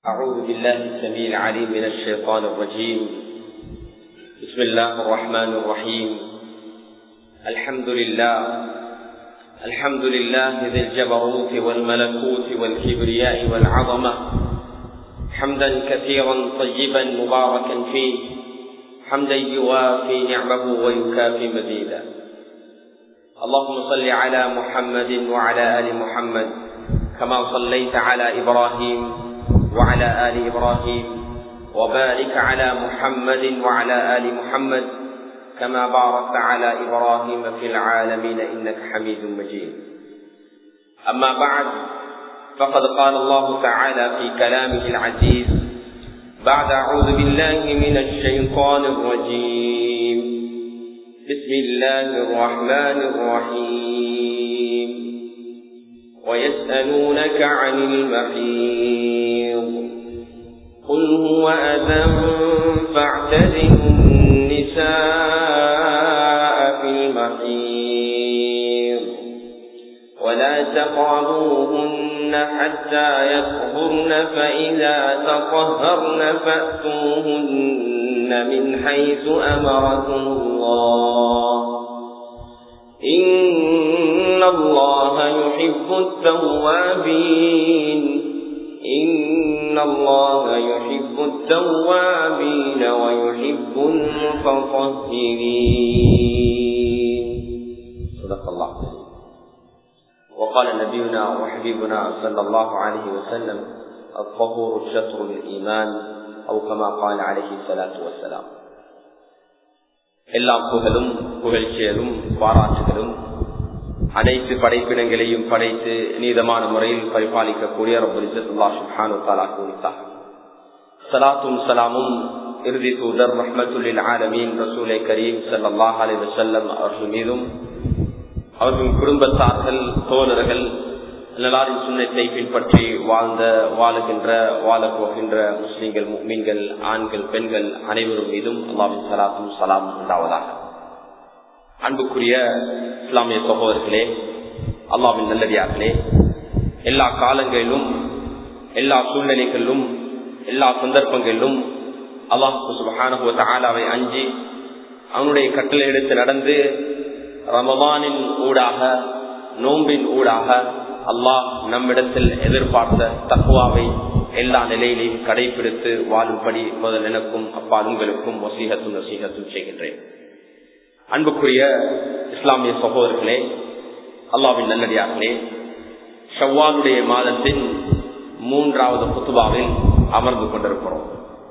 أعوذ بالله السميع العليم من الشيطان الرجيم بسم الله الرحمن الرحيم الحمد لله الحمد لله ذي الجبروت والملكوت والكبرياء والعظمة حمدا كثيرا طيبا مباركا فيه حمدا يوافي نعمه ويكافي مزيدا اللهم صل على محمد وعلى آل محمد كما صليت على إبراهيم وعلى آل إبراهيم وبارك على محمد وعلى آل محمد كما باركت على إبراهيم في العالمين إنك حميد مجيد أما بعد فقد قال الله تعالى في كلامه العزيز بعد أعوذ بالله من الشيطان الرجيم بسم الله الرحمن الرحيم ويسألونك عن المحيض قل هو أذى فاعتزلوا النساء في المحيض ولا تقربوهن حتى يطهرن فإذا تطهرن فأتوهن من حيث أمركم الله إن الله يحب التوابين إن الله يحب التوابين ويحب المتطهرين صدق الله وقال نبينا وحبيبنا صلى الله عليه وسلم الطهور شطر الإيمان أو كما قال عليه الصلاة والسلام எல்லா புகழும் புகழ்ச்சியலும் பாராட்டுகளும் அனைத்து படைப்பினங்களையும் படைத்து நீதமான முறையில் பரிபாலிக்கக்கூடிய சலாத்தும் சலாமும் இறுதி தூதர் ரஹமத்துல்லில் ஆலமீன் ரசூலை கரீம் சல்லாஹ் அலி வசல்லம் அவர்கள் மீதும் அவர்களின் குடும்பத்தார்கள் தோழர்கள் நலாரின் சுண்ணத்தை பின்பற்றி வாழ்ந்த வாழுகின்ற வாழப் போகின்ற முஸ்லிம்கள் மீன்கள் ஆண்கள் பெண்கள் அனைவரும் மீதும் அல்லாவின் சலாத்தும் சலாம் உண்டாவதாக அன்புக்குரிய இஸ்லாமிய சகோதரர்களே அல்லாவின் நல்லடியார்களே எல்லா காலங்களிலும் எல்லா சூழ்நிலைகளிலும் எல்லா சந்தர்ப்பங்களிலும் அல்லாஹாவை அஞ்சி அவனுடைய கட்டளை எடுத்து நடந்து ரமவானின் ஊடாக நோம்பின் ஊடாக அல்லாஹ் நம்மிடத்தில் எதிர்பார்த்த தக்குவாவை எல்லா நிலையிலையும் கடைபிடித்து வாழும்படி முதல் எனக்கும் அப்பா உங்களுக்கும் வசீகத்தும் வசீகத்தும் செய்கின்றேன் அன்புக்குரிய இஸ்லாமிய சகோதரர்களே அல்லாவின் நல்லடியார்களே ஷவ்வாலுடைய மாதத்தின் மூன்றாவது புத்துபாவில் அமர்ந்து கொண்டிருக்கிறோம்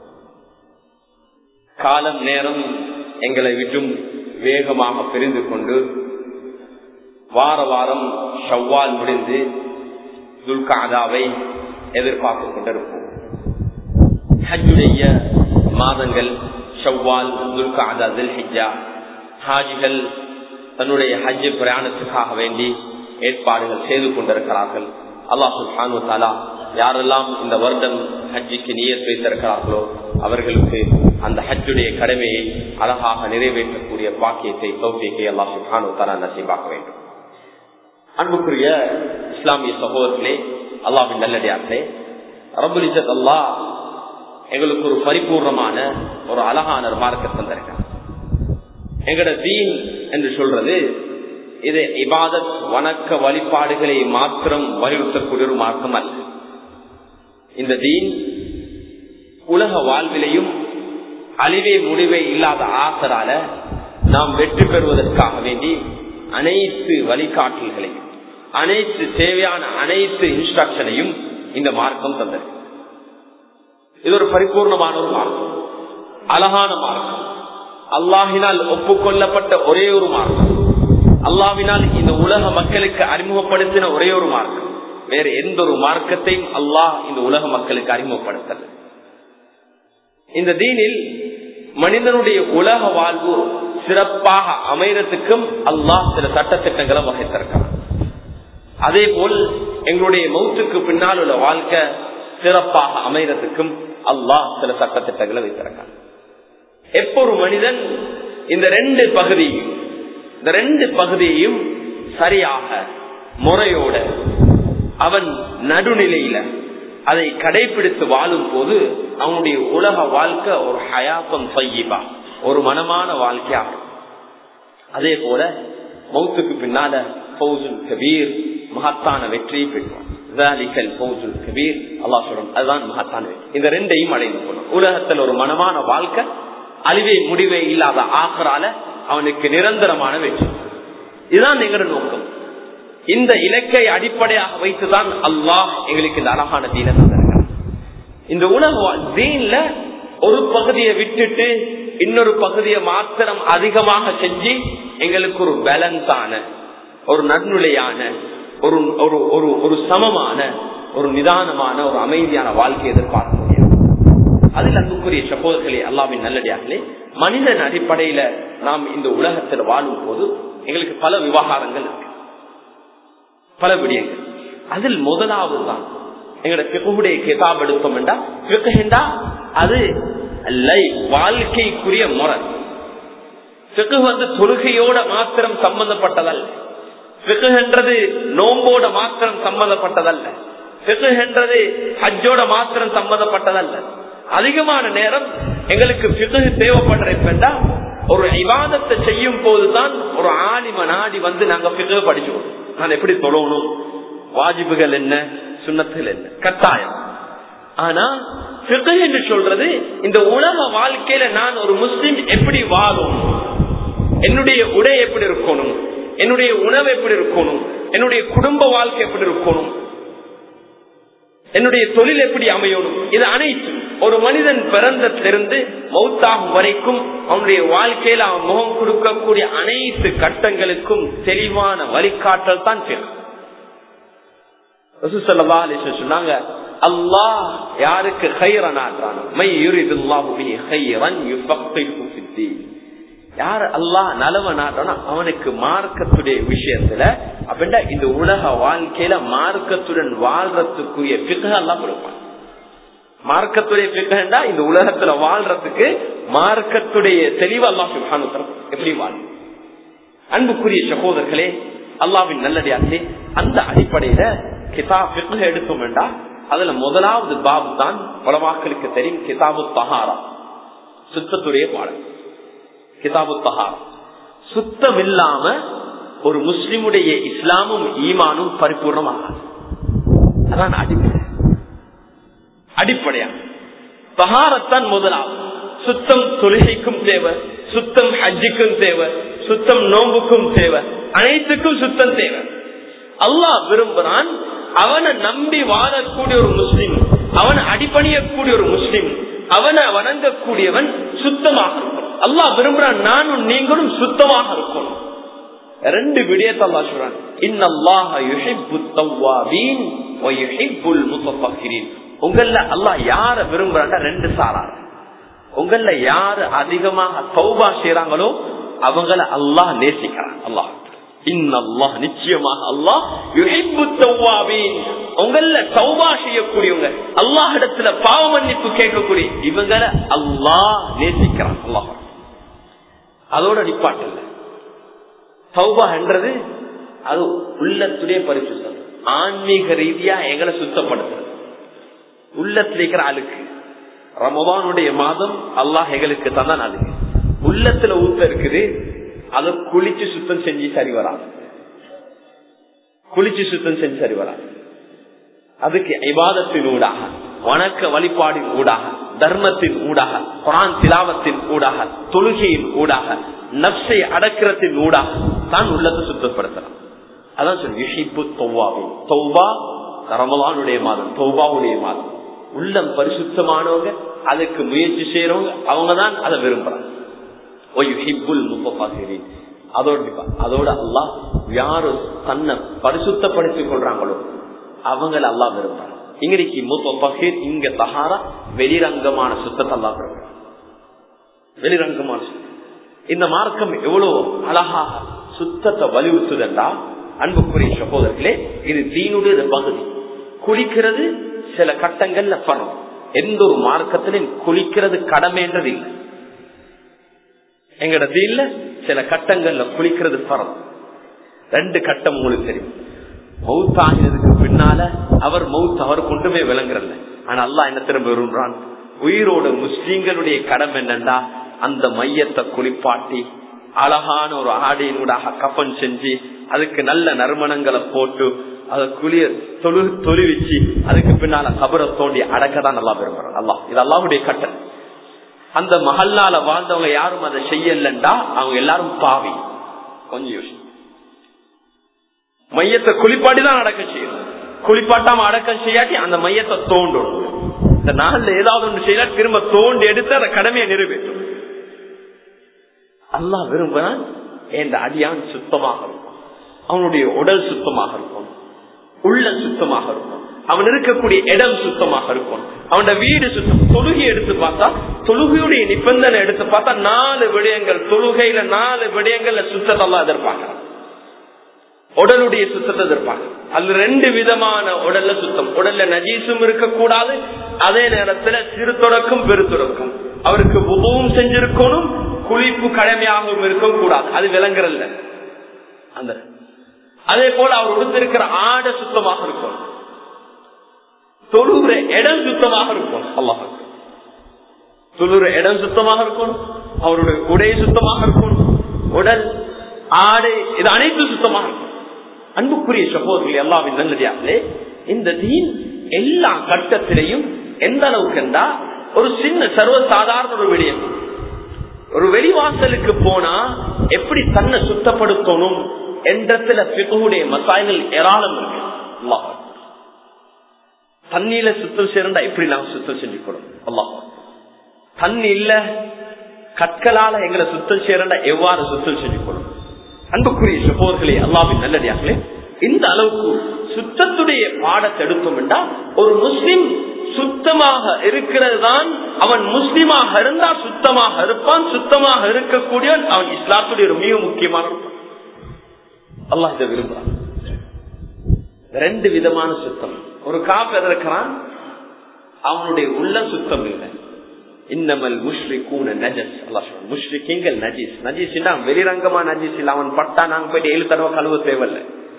காலம் நேரம் எங்களை விட்டும் வேகமாக பிரிந்து கொண்டு வார வாரம் ஷவ்வால் முடிந்து துல்காதாவை எதிர்பார்த்து கொண்டிருப்போம் ஹஜ்ஜுடைய மாதங்கள் ஷவ்வால் துல்காதா தில் ஹிஜா ஹாஜிகள் தன்னுடைய ஹஜ் பிரயாணத்துக்காக வேண்டி ஏற்பாடுகள் செய்து கொண்டிருக்கிறார்கள் அல்லாஹு சுல்ஹானு தாலா யாரெல்லாம் இந்த வருடம் ஹஜ்ஜிக்கு நீயத் வைத்திருக்கிறார்களோ அவர்களுக்கு அந்த ஹஜ்ஜுடைய கடமையை அழகாக நிறைவேற்றக்கூடிய பாக்கியத்தை தௌஃபிக்கை அல்லாஹ் சுல்ஹானு தாலா நசீபாக்க வேண்டும் அன்புக்குரிய இஸ்லாமிய சகோதரர்களே அல்லாவின் நல்லடியார்களே ரபுல் இஜத் அல்லா எங்களுக்கு ஒரு பரிபூர்ணமான ஒரு அழகான மார்க்க தந்திருக்காங்க எங்கட தீன் என்று சொல்றது இது இபாதத் வணக்க வழிபாடுகளை மாத்திரம் வலியுறுத்தக்கூடிய ஒரு மார்க்கம் அல்ல இந்த தீன் உலக வாழ்விலையும் அழிவே முடிவே இல்லாத ஆசரால நாம் வெற்றி பெறுவதற்காக வேண்டி அனைத்து வழிகாட்டல்களையும் அனைத்து தேவையான அனைத்து இன்ஸ்ட்ரக்ஷனையும் இந்த மார்க்கம் தந்தது இது ஒரு பரிபூர்ணமான ஒரு மார்க்கம் அழகான மார்க்கம் அல்லாஹினால் ஒப்புக்கொள்ளப்பட்ட ஒரே ஒரு மார்க்கம் அல்லாவினால் இந்த உலக மக்களுக்கு அறிமுகப்படுத்தின ஒரே ஒரு மார்க்கம் வேற எந்த ஒரு மார்க்கத்தையும் அல்லாஹ் இந்த உலக மக்களுக்கு அறிமுகப்படுத்தல இந்த தீனில் மனிதனுடைய உலக வாழ்வு சிறப்பாக அமைறதுக்கும் அல்லாஹ் சில சட்டத்திட்டங்களை வகைத்திருக்கிறார் அதே போல் எங்களுடைய மௌத்துக்கு பின்னால் உள்ள வாழ்க்கை சிறப்பாக அமைறதுக்கும் அல்லாஹ் சில சட்டத்திட்டங்களை வைத்திருக்கிறார் எப்ப ஒரு மனிதன் இந்த ரெண்டு பகுதியும் இந்த ரெண்டு பகுதியையும் சரியாக முறையோட அவன் நடுநிலையில அதை கடைபிடித்து வாழும் போது அவனுடைய உலக வாழ்க்கை ஒரு ஹயாத்தம் செய்யபா ஒரு மனமான வாழ்க்கையாகும் அதே போல மௌத்துக்கு பின்னால பௌசுல் கபீர் மகத்தான வெற்றியை பெறுவான் கபீர் அல்லா சொல்றோம் அதுதான் மகத்தான வெற்றி இந்த ரெண்டையும் அடைந்து கொள்ளும் உலகத்தில் ஒரு மனமான வாழ்க்கை அழிவே முடிவே இல்லாத ஆக்கரால அவனுக்கு நிரந்தரமான வெற்றி இதுதான் எங்களோட நோக்கம் இந்த இலக்கை அடிப்படையாக வைத்துதான் அல்லாஹ் எங்களுக்கு இந்த அழகான தீன தந்திருக்கிறார் இந்த உலக தீன்ல ஒரு பகுதியை விட்டுட்டு இன்னொரு பகுதியை மாத்திரம் அதிகமாக செஞ்சு எங்களுக்கு ஒரு பேலன்ஸான ஒரு நன்னுலையான ஒரு ஒரு ஒரு ஒரு சமமான ஒரு நிதானமான ஒரு அமைதியான வாழ்க்கையை எதிர்பார்க்க முடியாது அதில் அன்புக்குரிய சகோதரர்களே அல்லாவின் நல்லடியார்களே மனிதன் அடிப்படையில நாம் இந்த உலகத்தில் வாழும் போது எங்களுக்கு பல விவகாரங்கள் இருக்கு பல விடயங்கள் அதில் முதலாவது தான் எங்களோட பிகுடைய கிதாப் எடுத்தோம் என்றா அது வாழ்க்கைக்குரிய முறை பிகு வந்து தொழுகையோட மாத்திரம் சம்பந்தப்பட்டதல்ல பிகுன்றது நோம்போட மாத்திரம் சம்பந்தப்பட்டதல்ல பிகுன்றது ஹஜ்ஜோட மாத்திரம் சம்பந்தப்பட்டதல்ல அதிகமான நேரம் எங்களுக்கு பிகு தேவைப்படுறா ஒரு விவாதத்தை செய்யும் போதுதான் ஒரு ஆலிம நாடி வந்து நாங்க பிகு படிச்சோம் நான் எப்படி தொழணும் வாஜிபுகள் என்ன சுண்ணத்துகள் என்ன கட்டாயம் ஆனா பிகு என்று சொல்றது இந்த உலக வாழ்க்கையில நான் ஒரு முஸ்லிம் எப்படி வாழும் என்னுடைய உடை எப்படி இருக்கணும் என்னுடைய உணவு எப்படி இருக்கணும் என்னுடைய குடும்ப வாழ்க்கை எப்படி இருக்கணும் என்னுடைய தொழில் எப்படி அமையணும் இது அனைத்தும் ஒரு மனிதன் பிறந்தத்திலிருந்து மௌத்தாகும் வரைக்கும் அவனுடைய வாழ்க்கையில அவன் முகம் கொடுக்கக்கூடிய அனைத்து கட்டங்களுக்கும் தெளிவான வழிகாட்டல் தான் சொன்னாங்க அல்லாஹ் யாருக்கு யார் அல்லாஹ் நலவ நாட்டானா அவனுக்கு மார்க்கத்துடைய விஷயத்துல அப்படின்னா இந்த உலக வாழ்க்கையில மார்க்கத்துடன் வாழ்றதுக்குரிய பிக எல்லாம் கொடுப்பான் மார்க்கத்துடைய பிகண்டா இந்த உலகத்துல வாழ்றதுக்கு மார்க்கத்துடைய தெளிவெல்லாம் எப்படி வாழும் அன்புக்குரிய சகோதரர்களே அல்லாவின் நல்லடியார்களே அந்த அடிப்படையில கிதாப் பிக எடுத்தோம் வேண்டா அதுல முதலாவது பாபு தான் உலமாக்களுக்கு தெரியும் கிதாபு தஹாரா சுத்தத்துடைய பாடம் கிதாபு தஹாரா சுத்தம் இல்லாம ஒரு முஸ்லிமுடைய இஸ்லாமும் ஈமானும் பரிபூர்ணமாகாது அதான் அடிப்படை அடிப்படையா தஹாரத்தான் முதலாவது சுத்தம் தொழுகைக்கும் தேவை சுத்தம் ஹஜ்ஜுக்கும் தேவை சுத்தம் நோம்புக்கும் தேவை அனைத்துக்கும் சுத்தம் தேவை அல்லாஹ் விரும்புறான் அவனை நம்பி வாழக்கூடிய ஒரு முஸ்லிம் அவனை அடிப்பணியக்கூடிய ஒரு முஸ்லிம் அவனை வணங்கக்கூடியவன் சுத்தமாக இருக்கணும் அல்லாஹ் விரும்புறான் நானும் நீங்களும் சுத்தமாக இருக்கணும் ரெண்டு விடயத்தை அல்லா சொல்றான் இன்னல்லாஹ யுஹிப்பு தவ்வாபீன் வ யுஹிப்புல் முத்தஃபக்கிரீன் உங்கள அல்லாஹ் யார விரும்புறாண்டா ரெண்டு சாரார் உங்கள யாரு அதிகமாக தௌபா செய்யறாங்களோ அவங்கள அல்லாஹ் நேசிக்கிறான் அல்லாஹ் இன்னல்லாஹ் நிச்சயமாக அல்லாஹ் யுஹிப்பு தவ்வாபீன் உங்கள தௌபா செய்யக்கூடியவங்க அல்லாஹ் இடத்துல பாவ மன்னிப்பு கேட்கக்கூடிய இவங்கள அல்லாஹ் நேசிக்கிறான் அல்லாஹ் அதோட நிப்பாட்டில்லை சௌபா என்றது அது உள்ளத்துடைய பரிசுத்தம் ஆன்மீக ரீதியா எங்களை சுத்தப்படுத்துறது உள்ளத்துல இருக்கிற அழுக்கு ரமவானுடைய மாதம் அல்லாஹ் எங்களுக்கு தந்தான் அழுக்கு உள்ளத்துல ஊத்த இருக்குது அதை குளிச்சு சுத்தம் செஞ்சு சரி வராது குளிச்சு சுத்தம் செஞ்சு சரி வராது அதுக்கு இபாதத்தின் ஊடாக வணக்க வழிபாடின் ஊடாக தர்மத்தின் ஊடாக குரான் திலாவத்தின் ஊடாக தொழுகையின் ஊடாக நப்சை அடக்கிறத்தின் ஊடாக தான் உள்ளத்தை சுத்தப்படுத்தலாம் அதான் சொல்லி யுஷிப்பு தொவ்வாவும் தொவ்வா ரமலானுடைய மாதம் தொவ்வாவுடைய மாதம் உள்ளம் பரிசுத்தமானவங்க அதுக்கு முயற்சி செய்யறவங்க அவங்கதான் அதை விரும்புறாங்க அதோட அதோட அல்லாஹ் யாரு தன்னை பரிசுத்தப்படுத்திக் கொள்றாங்களோ அவங்கள அல்லா விரும்புறாங்க இங்கடிக்கு முப்பீர் இங்க தகாரா வெளிரங்கமான சுத்தத்தை அல்லா விரும்புறாங்க வெளிரங்கமான சுத்தம் இந்த மார்க்கம் எவ்வளவு அழகாக சுத்தத்தை வலியுறுத்துதென்றா அன்புக்குரிய சகோதரர்களே இது தீனுடைய பகுதி குளிக்கிறது சில கட்டங்கள்ல பரம் எந்த ஒரு மார்க்கத்திலும் குளிக்கிறது கடமைன்றது இல்லை எங்கட தீன்ல சில கட்டங்கள்ல குளிக்கிறது பரம் ரெண்டு கட்டம் உங்களுக்கு தெரியும் மவுத்தாகினதுக்கு பின்னால அவர் மவுத் அவர் கொண்டுமே விளங்குறல்ல ஆனா அல்லாஹ் என்ன திரும்ப விரும்புறான் உயிரோட முஸ்லீம்களுடைய கடமை என்னன்னா அந்த மையத்தை குளிப்பாட்டி அழகான ஒரு ஆடையினூடாக கப்பன் செஞ்சு அதுக்கு நல்ல நறுமணங்களை போட்டு அதை குளிய தொழு தொழுவிச்சு அதுக்கு பின்னால கபரை தோண்டி அடக்கதான் நல்லா விரும்புறான் அல்லாஹ் இது அல்லாவுடைய கட்டளை அந்த மகல்லால வாழ்ந்தவங்க யாரும் அதை செய்யலண்டா அவங்க எல்லாரும் பாவி கொஞ்சம் யோசி மையத்தை குளிப்பாட்டி தான் அடக்கம் செய்யணும் குளிப்பாட்டாம அடக்கம் செய்யாட்டி அந்த மையத்தை தோண்டணும் இந்த நாள்ல ஏதாவது ஒன்று செய்யல திரும்ப தோண்டி எடுத்து அந்த கடமையை நிறைவேற்றும் அல்லாஹ் விரும்புறான் இந்த அடியான் சுத்தமாக இருக்கும் அவனுடைய உடல் சுத்தமாக இருக்கும் உள்ள சுத்தமாக இருக்கும் அவன் இருக்கக்கூடிய இடம் சுத்தமாக இருக்கும் அவனோட வீடு சுத்தம் தொழுகை எடுத்து பார்த்தா தொழுகையுடைய நிபந்தனை எடுத்து பார்த்தா நாலு விடயங்கள் தொழுகையில நாலு விடயங்கள்ல சுத்தத்தெல்லாம் எதிர்பார்க்கிறான் உடலுடைய சுத்தத்தை எதிர்ப்பாங்க அது ரெண்டு விதமான உடல்ல சுத்தம் உடல்ல நஜீசும் இருக்கக்கூடாது அதே நேரத்துல சிறு தொடக்கும் பெரு தொடக்கும் அவருக்கு உபவும் செஞ்சிருக்கணும் குளிப்பு கடமையாகவும் இருக்கவும் கூடாது அது விளங்குறல்ல அந்த அதே போல அவர் உடுத்திருக்கிற ஆடை சுத்தமாக இருக்கும் தொழுகிற இடம் சுத்தமாக இருக்கும் அல்லாஹ் தொழுகிற இடம் சுத்தமாக இருக்கும் அவருடைய உடை சுத்தமாக இருக்கும் உடல் ஆடை இது அனைத்தும் சுத்தமாக இருக்கும் அன்புக்குரிய சகோதரர்கள் எல்லாவின் நல்லதாங்களே இந்த தீன் எல்லா கட்டத்திலையும் எந்த அளவுக்கு என்றா ஒரு சின்ன சர்வசாதாரண ஒரு விடயம் ஒரு வெளிவாசலுக்கு போனா எப்படி தன்னை சுத்தப்படுத்தணும் என்றத்துல பிகுடைய மசாயங்கள் ஏராளம் இருக்கு அல்லாஹ் தண்ணியில சுத்தம் செய்யறா எப்படி நாங்க சுத்தம் செஞ்சுக்கணும் அல்லாஹ் தண்ணி இல்ல கற்களால எங்களை சுத்தம் செய்யறா எவ்வாறு சுத்தம் செஞ்சுக்கணும் அன்புக்குரிய சகோதர்களே அல்லாவின் நல்லடியார்களே இந்த அளவுக்கு சுத்தத்துடைய பாடத்தை எடுத்தோம் என்றால் ஒரு முஸ்லிம் சுத்தமாக இருக்கிறது தான் அவன் முஸ்லிமாக இருந்தா சுத்தமாக இருப்பான் சுத்தமாக இருக்கக்கூடியவன் அவன் இஸ்லாத்துடைய ஒரு மிக முக்கியமான அல்லாஹ் இதை விரும்புறான் ரெண்டு விதமான சுத்தம் ஒரு காப்பர் இருக்கிறான் அவனுடைய உள்ள சுத்தம் இல்லை இன்னமல் முஷ்ரிகூன நஜஸ் அல்லாஹ் சொல்றான் முஷ்ரிக்கீங்கள் நஜீஸ் நஜீஸ் வெளிரங்கமா நஜீஸ் இல்ல அவன் பட்டா நாங்க போயிட்டு ஏழு தடவை கழுவ தேவையில்ல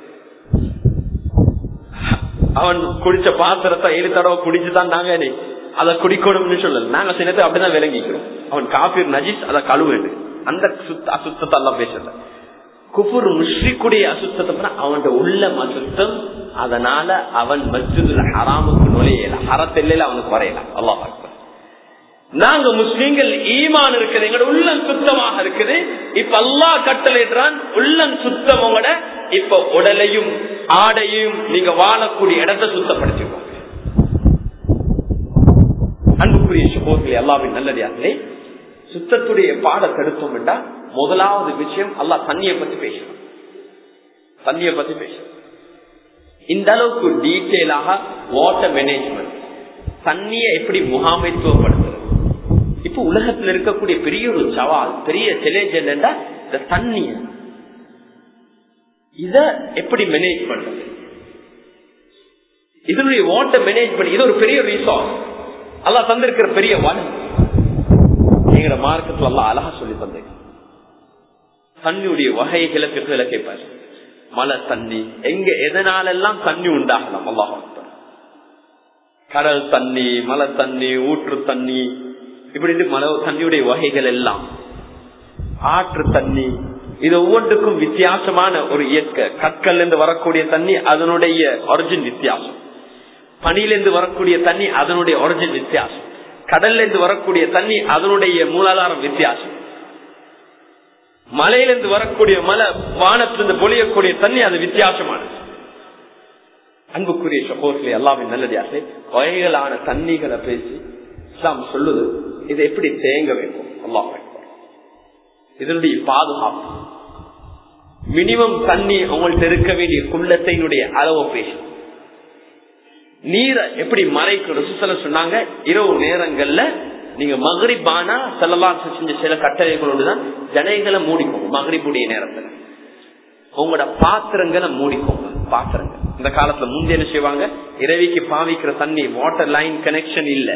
அவன் குடிச்ச பாத்திரத்தை ஏழு தடவை குடிச்சுதான் நாங்க அதை குடிக்கணும்னு சொல்லல நாங்க சின்னத்தை அப்படிதான் விளங்கிக்கிறோம் அவன் காபீர் நஜீஸ் அதை கழுவுது அந்த சுத்த அசுத்தத்தை எல்லாம் பேசல குபுர் முஷ்ரிக்குடைய அசுத்தத்தை அவன் உள்ள அசுத்தம் அதனால அவன் மஸ்ஜிதுல ஹராமுக்கு நுழையல ஹரத்தில்ல அவனுக்கு குறையலாம் அல்லாஹ் நாங்க முஸ்லீம்கள் ஈமான் இருக்குது எங்களோட உள்ளம் சுத்தமாக இருக்குது இப்ப அல்லா கட்டளைறான் உள்ளம் சுத்தமோட இப்ப உடலையும் ஆடையும் நீங்க வாழக்கூடிய இடத்தை சுத்தப்படுத்திக்கோங்க அன்புக்குரிய சுகோர்களே அல்லாவின் நல்லதாங்களே சுத்தத்துடைய பாடத்தை எடுத்தோம் என்றா முதலாவது விஷயம் அல்லா தண்ணியை பத்தி பேசணும் தண்ணியை பத்தி பேசணும் இந்த அளவுக்கு டீட்டெயிலாக வாட்டர் மேனேஜ்மெண்ட் தண்ணியை எப்படி முகாமைத்துவப்படுத்துறது இப்ப உலகத்தில் இருக்கக்கூடிய பெரிய ஒரு சவால் பெரிய சேலஞ்ச் என்னன்னா இந்த தண்ணிய இத எப்படி மேனேஜ் பண்றது இதனுடைய வாட்டர் மேனேஜ் பண்ணி இது ஒரு பெரிய ரிசோர்ஸ் அல்லா தந்திருக்கிற பெரிய வளம் எங்கட மார்க்கத்துல எல்லாம் அழகா சொல்லி தந்தேன் தண்ணியுடைய வகைகளை பிறகு கேட்பாரு மழை தண்ணி எங்க எதனாலெல்லாம் தண்ணி உண்டாகலாம் அல்லாஹ் கடல் தண்ணி மழை தண்ணி ஊற்று தண்ணி இப்படி மழை தண்ணியுடைய வகைகள் எல்லாம் ஆற்று தண்ணி இது ஒவ்வொன்றுக்கும் வித்தியாசமான ஒரு இயற்கை கற்கள் இருந்து வரக்கூடிய தண்ணி அதனுடைய ஒரிஜின் வித்தியாசம் பனியிலிருந்து வரக்கூடிய தண்ணி அதனுடைய ஒரிஜின் வித்தியாசம் கடல்ல இருந்து வரக்கூடிய தண்ணி அதனுடைய மூலாதாரம் வித்தியாசம் மலையிலிருந்து வரக்கூடிய மலை வானத்திலிருந்து பொழியக்கூடிய தண்ணி அது வித்தியாசமானது அன்புக்குரிய சகோதரர்களே எல்லாமே நல்லதாசை வகைகளான தண்ணிகளை பேசி இஸ்லாம் சொல்லுது இதை எப்படி தேங்க வைக்கும் அல்லாஹ் இதனுடைய பாதுகாப்பு மினிமம் தண்ணி அவங்கள்ட்ட இருக்க வேண்டிய குள்ளத்தினுடைய அளவை பேசும் நீரை எப்படி மறைக்கணும் சுசல சொன்னாங்க இரவு நேரங்கள்ல நீங்க மகரிபானா செல்லலாம் செஞ்ச சில கட்டளைகளோடுதான் ஜனைகளை மூடிக்கோங்க மகரிபுடைய நேரத்துல உங்களோட பாத்திரங்களை மூடிக்கோங்க பாத்திரங்கள் இந்த காலத்துல முந்தைய என்ன செய்வாங்க இரவிக்கு பாவிக்கிற தண்ணி வாட்டர் லைன் கனெக்ஷன் இல்ல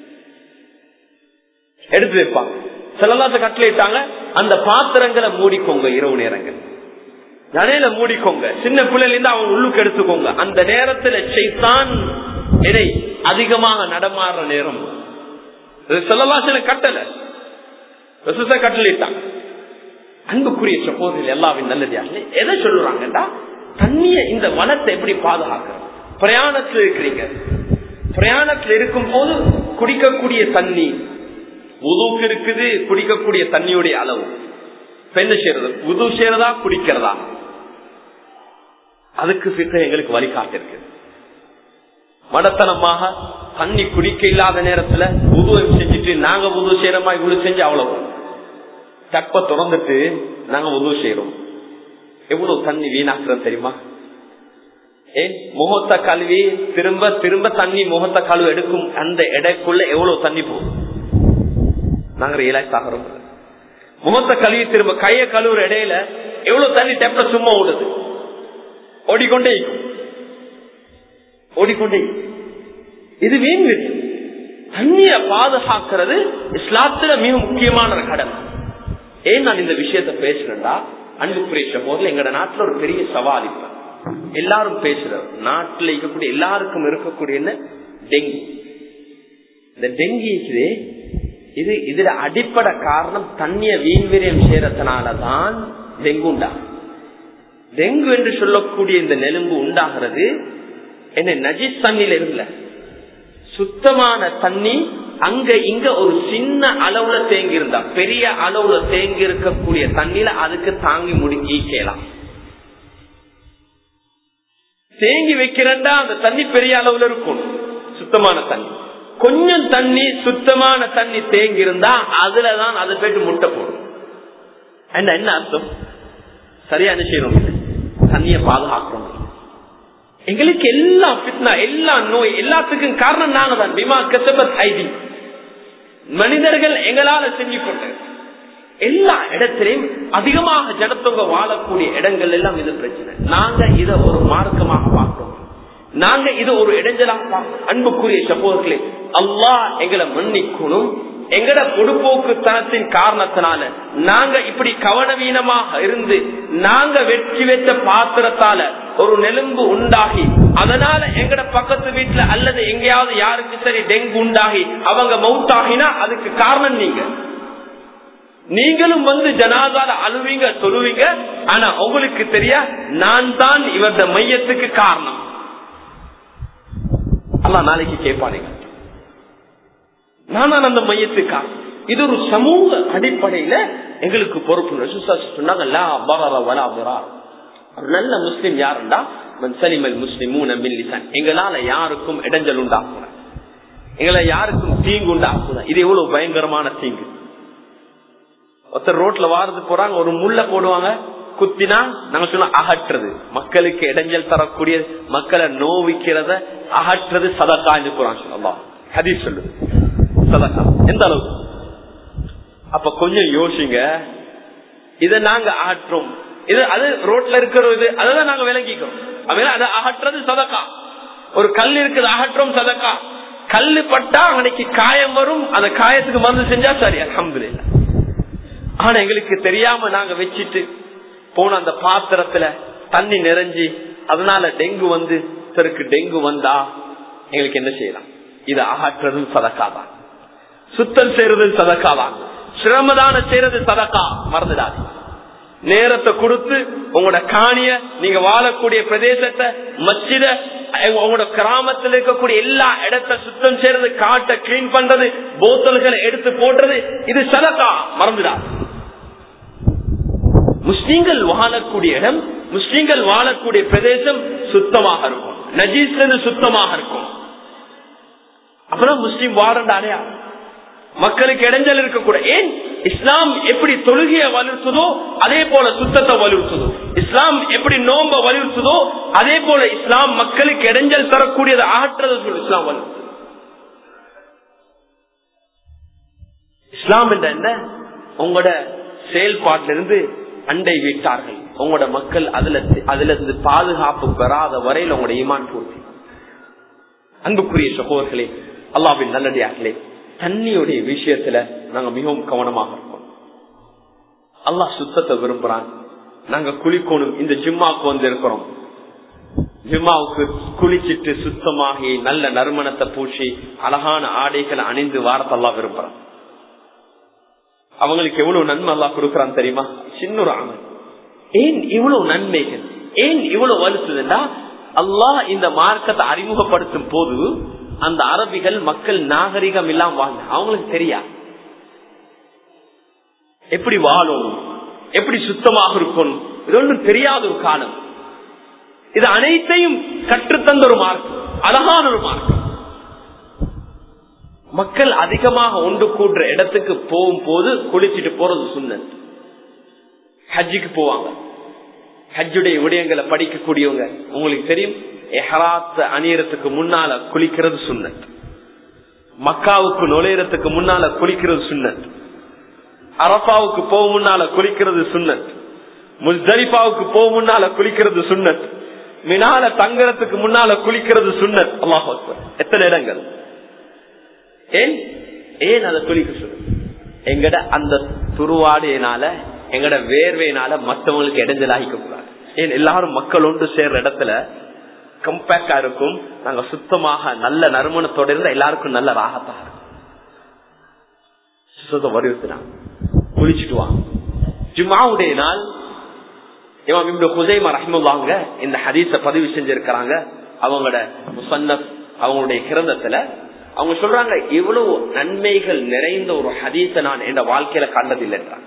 எடுத்து வைப்பாங்க செல்லலாத்த கட்டளையிட்டாங்க அந்த பாத்திரங்களை மூடிக்கோங்க இரவு நேரங்கள் ஜனையில மூடிக்கோங்க சின்ன பிள்ளைல இருந்து அவங்க உள்ளுக்கு எடுத்துக்கோங்க அந்த நேரத்துல செய்தான் இதை அதிகமாக நடமாடுற நேரம் செல்லவாசன கட்டல கட்டளிட்டான் அன்புக்குரிய சப்போதில் எல்லாவின் நல்லது எதை சொல்லுறாங்கடா தண்ணிய இந்த வனத்தை எப்படி பாதுகாக்கிறது பிரயாணத்தில் இருக்கிறீங்க பிரயாணத்தில் இருக்கும் போது குடிக்கக்கூடிய தண்ணி உதுக்கு இருக்குது குடிக்கக்கூடிய தண்ணியுடைய அளவு என்ன செய்யறது உது செய்யறதா குடிக்கிறதா அதுக்கு சித்த எங்களுக்கு வழிகாட்டிருக்கு மடத்தனமாக தண்ணி குடிக்க இல்லாத நேரத்துல உதவு செஞ்சுட்டு நாங்க உதவு செய்யறோமா இவ்வளவு செஞ்சு அவ்வளவு தப்ப திறந்துட்டு நாங்க உதவு செய்யறோம் எவ்வளவு தண்ணி வீணாக்குறோம் தெரியுமா ஏன் முகத்தை கழுவி திரும்ப திரும்ப தண்ணி முகத்தை கழுவு எடுக்கும் அந்த எடைக்குள்ள எவ்வளவு தண்ணி போகும் நாங்க ரியலைஸ் ஆகிறோம் முகத்தை கழுவி திரும்ப கைய கழுவுற இடையில எவ்வளவு தண்ணி டெப்ல சும்மா ஓடுது ஓடிக்கொண்டே ஓடிக்கொண்டே இது வீண் விஷயம் தண்ணிய பாதுகாக்கிறது இஸ்லாத்துல மிக முக்கியமான கடமை ஏன் நான் இந்த விஷயத்த பேசுறேன்டா அன்புக்குரிய சகோதரர் எங்கட நாட்டுல ஒரு பெரிய சவால் இப்ப எல்லாரும் பேசுற நாட்டுல இருக்கக்கூடிய எல்லாருக்கும் இருக்கக்கூடிய என்ன டெங்கு இந்த டெங்கு இருக்குது இது இதுல அடிப்படை காரணம் தண்ணிய வீண்விரியம் செய்யறதுனாலதான் டெங்கு உண்டாகும் டெங்கு என்று சொல்லக்கூடிய இந்த நெலும்பு உண்டாகிறது என்ன நஜிஸ் தண்ணியில இருந்த சுத்தமான தண்ணி அங்க இங்க ஒரு சின்ன அளவுல தேங்கி இருந்தா பெரிய அளவுல தேங்கி இருக்கக்கூடிய தண்ணியில அதுக்கு தாங்கி முடிக்கலாம் தேங்கி வைக்கிறண்டா அந்த தண்ணி பெரிய அளவுல இருக்கும் சுத்தமான தண்ணி கொஞ்சம் தண்ணி சுத்தமான தண்ணி தேங்கி இருந்தா அதுலதான் அது போயிட்டு முட்டை போடும் என்ன அர்த்தம் சரியா செய்யணும் தண்ணிய பாதுகாக்கணும் எங்களுக்கு எல்லா பிட்னா எல்லா நோய் எல்லாத்துக்கும் காரணம் நாங்க தான் பிமா கசபத் ஐடி மனிதர்கள் எங்களால செஞ்சு கொண்டு எல்லா இடத்திலையும் அதிகமாக ஜனத்தொங்க வாழக்கூடிய இடங்கள் எல்லாம் இது பிரச்சனை நாங்க இத ஒரு மார்க்கமாக பார்க்கிறோம் நாங்க இது ஒரு இடைஞ்சலாக அன்புக்குரிய சப்போதர்களே அல்லா எங்களை மன்னிக்கணும் எங்கட பொடுப்போக்குத்தனத்தின் காரணத்தினால நாங்க இப்படி கவனவீனமாக இருந்து நாங்க வெற்றி வெற்ற பாத்திரத்தால ஒரு நெலும்பு உண்டாகி அதனால எங்கட பக்கத்து வீட்டுல அல்லது எங்கேயாவது யாருக்கு சரி டெங்கு உண்டாகி அவங்க மவுத்தாகினா அதுக்கு காரணம் நீங்க நீங்களும் வந்து ஜனாதால அழுவீங்க சொல்லுவீங்க ஆனா உங்களுக்கு தெரியா நான் தான் இவரது மையத்துக்கு காரணம் அல்ல நாளைக்கு கேட்பானுங்க நான் அந்த மையத்துக்கா இது ஒரு சமூக அடிப்படையில எங்களுக்கு பொறுப்பு சொன்னாங்க நல்ல முஸ்லிம் யாருண்டா சலிமல் முஸ்லிமூன் எங்களால யாருக்கும் இடைஞ்சல் உண்டாக்குற எங்களை யாருக்கும் தீங்கு உண்டாக்குற இது எவ்வளவு பயங்கரமான தீங்கு ஒருத்தர் ரோட்ல வாரது போறாங்க ஒரு முள்ள போடுவாங்க குத்தினா நாங்க சொன்ன அகற்றுறது மக்களுக்கு இடைஞ்சல் தரக்கூடிய மக்களை நோவிக்கிறத அகற்றுறது சதக்கா என்று போறாங்க சொல்லலாம் ஹதீஸ் சொல்லுது சதக்கா எந்த அளவுக்கு அப்ப கொஞ்சம் யோசிங்க இத நாங்க அகற்றோம் இது அது ரோட்ல இருக்கிறது அதான் நாங்க விளங்கிக்கிறோம் அப்படின்னா அதை அகற்றது சதக்கா ஒரு கல் இருக்குது அகற்றோம் சதக்கா கல்லு பட்டா அன்னைக்கு காயம் வரும் அந்த காயத்துக்கு மருந்து செஞ்சா சரி அலமது ஆனா எங்களுக்கு தெரியாம நாங்க வச்சிட்டு போன அந்த பாத்திரத்துல தண்ணி நிறைஞ்சி அதனால டெங்கு வந்து ஒருத்தருக்கு டெங்கு வந்தா எங்களுக்கு என்ன செய்யலாம் இது அகற்றுறது சதக்காதான் சுத்தம் செய்யறது சதக்காதான் சிரமதான செய்யறது சதக்கா மறந்துடாது நேரத்தை கொடுத்து உங்களோட காணிய நீங்க வாழக்கூடிய பிரதேசத்தை மச்சித உங்களோட கிராமத்தில் இருக்கக்கூடிய எல்லா இடத்த சுத்தம் செய்யறது காட்டை கிளீன் பண்றது போத்தல்களை எடுத்து போடுறது இது சதக்கா மறந்துடாது முஸ்லீம்கள் வாழக்கூடிய இடம் முஸ்லீம்கள் வாழக்கூடிய பிரதேசம் சுத்தமாக இருக்கும் நஜீஸ்ல சுத்தமாக இருக்கும் அப்புறம் முஸ்லீம் வாரண்டாரே மக்களுக்கு இடைஞ்சல் இருக்கக்கூட ஏன் இஸ்லாம் எப்படி தொழுகையை வலியுறுத்துதோ அதே போல சுத்தத்தை வலியுறுத்துதோ இஸ்லாம் எப்படி நோம்ப வலியுறுத்துதோ அதே போல இஸ்லாம் மக்களுக்கு இடைஞ்சல் தரக்கூடியது ஆற்றதை சொல்லு இஸ்லாம் வலியுறுத்து இஸ்லாம் என்ற என்ன உங்களோட செயல்பாட்டிலிருந்து அண்டை வீட்டார்கள் உங்களோட மக்கள் அதுல அதுல இருந்து பாதுகாப்பு பெறாத வரையில் உங்களோட ஈமான் பூர்த்தி அன்புக்குரிய சகோதர்களே அல்லாவின் நல்லடியார்களே தண்ணியுடைய விஷயத்துல நாங்க மிகவும் கவனமாக இருக்கோம் அல்லாஹ் சுத்தத்தை விரும்புறான் நாங்க குளிக்கணும் இந்த ஜிம்மாக்கு வந்து இருக்கிறோம் ஜிம்மாவுக்கு குளிச்சிட்டு சுத்தமாகி நல்ல நறுமணத்தை பூசி அழகான ஆடைகளை அணிந்து வாரத்தெல்லாம் விரும்புறோம் அவங்களுக்கு எவ்வளவு நன்மை எல்லாம் கொடுக்கறான் தெரியுமா சின்ன ஒரு அமல் ஏன் இவ்வளவு நன்மைகள் ஏன் இவ்வளவு வலுத்துதுன்னா அல்லாஹ் இந்த மார்க்கத்தை அறிமுகப்படுத்தும் போது அந்த அரபிகள் மக்கள் நாகரிகம் இல்லாம வாழ்ந்த அவங்களுக்கு தெரியா எப்படி வாழணும் எப்படி சுத்தமாக இருக்கணும் இது ஒன்றும் தெரியாத ஒரு காலம் இது அனைத்தையும் கற்றுத்தந்த ஒரு மார்க்கம் அழகான ஒரு மார்க்கம் மக்கள் அதிகமாக ஒன்று கூடுற இடத்துக்கு போகும் போது குளிச்சுட்டு போறது சுண்ணத் ஹஜ்ஜுக்கு போவாங்க ஹஜ்ஜுடைய விடயங்களை படிக்கக்கூடியவங்க உங்களுக்கு தெரியும் எஹராத்த அணியறதுக்கு முன்னால குளிக்கிறது சுண்ணத் மக்காவுக்கு நுழையறதுக்கு முன்னால குளிக்கிறது சுண்ணத் அரபாவுக்கு போக முன்னால குளிக்கிறது சுண்ணத் முஸ்தலிஃபாவுக்கு போக முன்னால குளிக்கிறது சுண்ணத் மினால தங்கறதுக்கு முன்னால குளிக்கிறது சுண்ணத் அல்லாஹ் எத்தனை இடங்கள் ஏன் ஏன் அதை குளிக்க சொல்லு எங்கட அந்த துருவாடையினால எங்கட வேர்வையினால மற்றவங்களுக்கு இடைஞ்சலாகிக்க கூடாது ஏன் எல்லாரும் மக்கள் ஒன்று சேர்ற இடத்துல கம்பேக்டா இருக்கும் நாங்க சுத்தமாக நல்ல நறுமணத்தோட இருந்தா எல்லாருக்கும் நல்ல ராகத்தாக இருக்கும் வலியுறுத்தினாங்க குளிச்சுட்டு வாங்க ஜுமாவுடைய நாள் இவன் இப்படி ஹுசைமா ரஹ்முல்லாங்க இந்த ஹதீஸ பதிவு செஞ்சிருக்கிறாங்க அவங்களோட முசன்னப் அவங்களுடைய கிரந்தத்துல அவங்க சொல்றாங்க இவ்வளவு நன்மைகள் நிறைந்த ஒரு ஹதீஸ நான் என் வாழ்க்கையில கண்டதில்லைன்றாங்க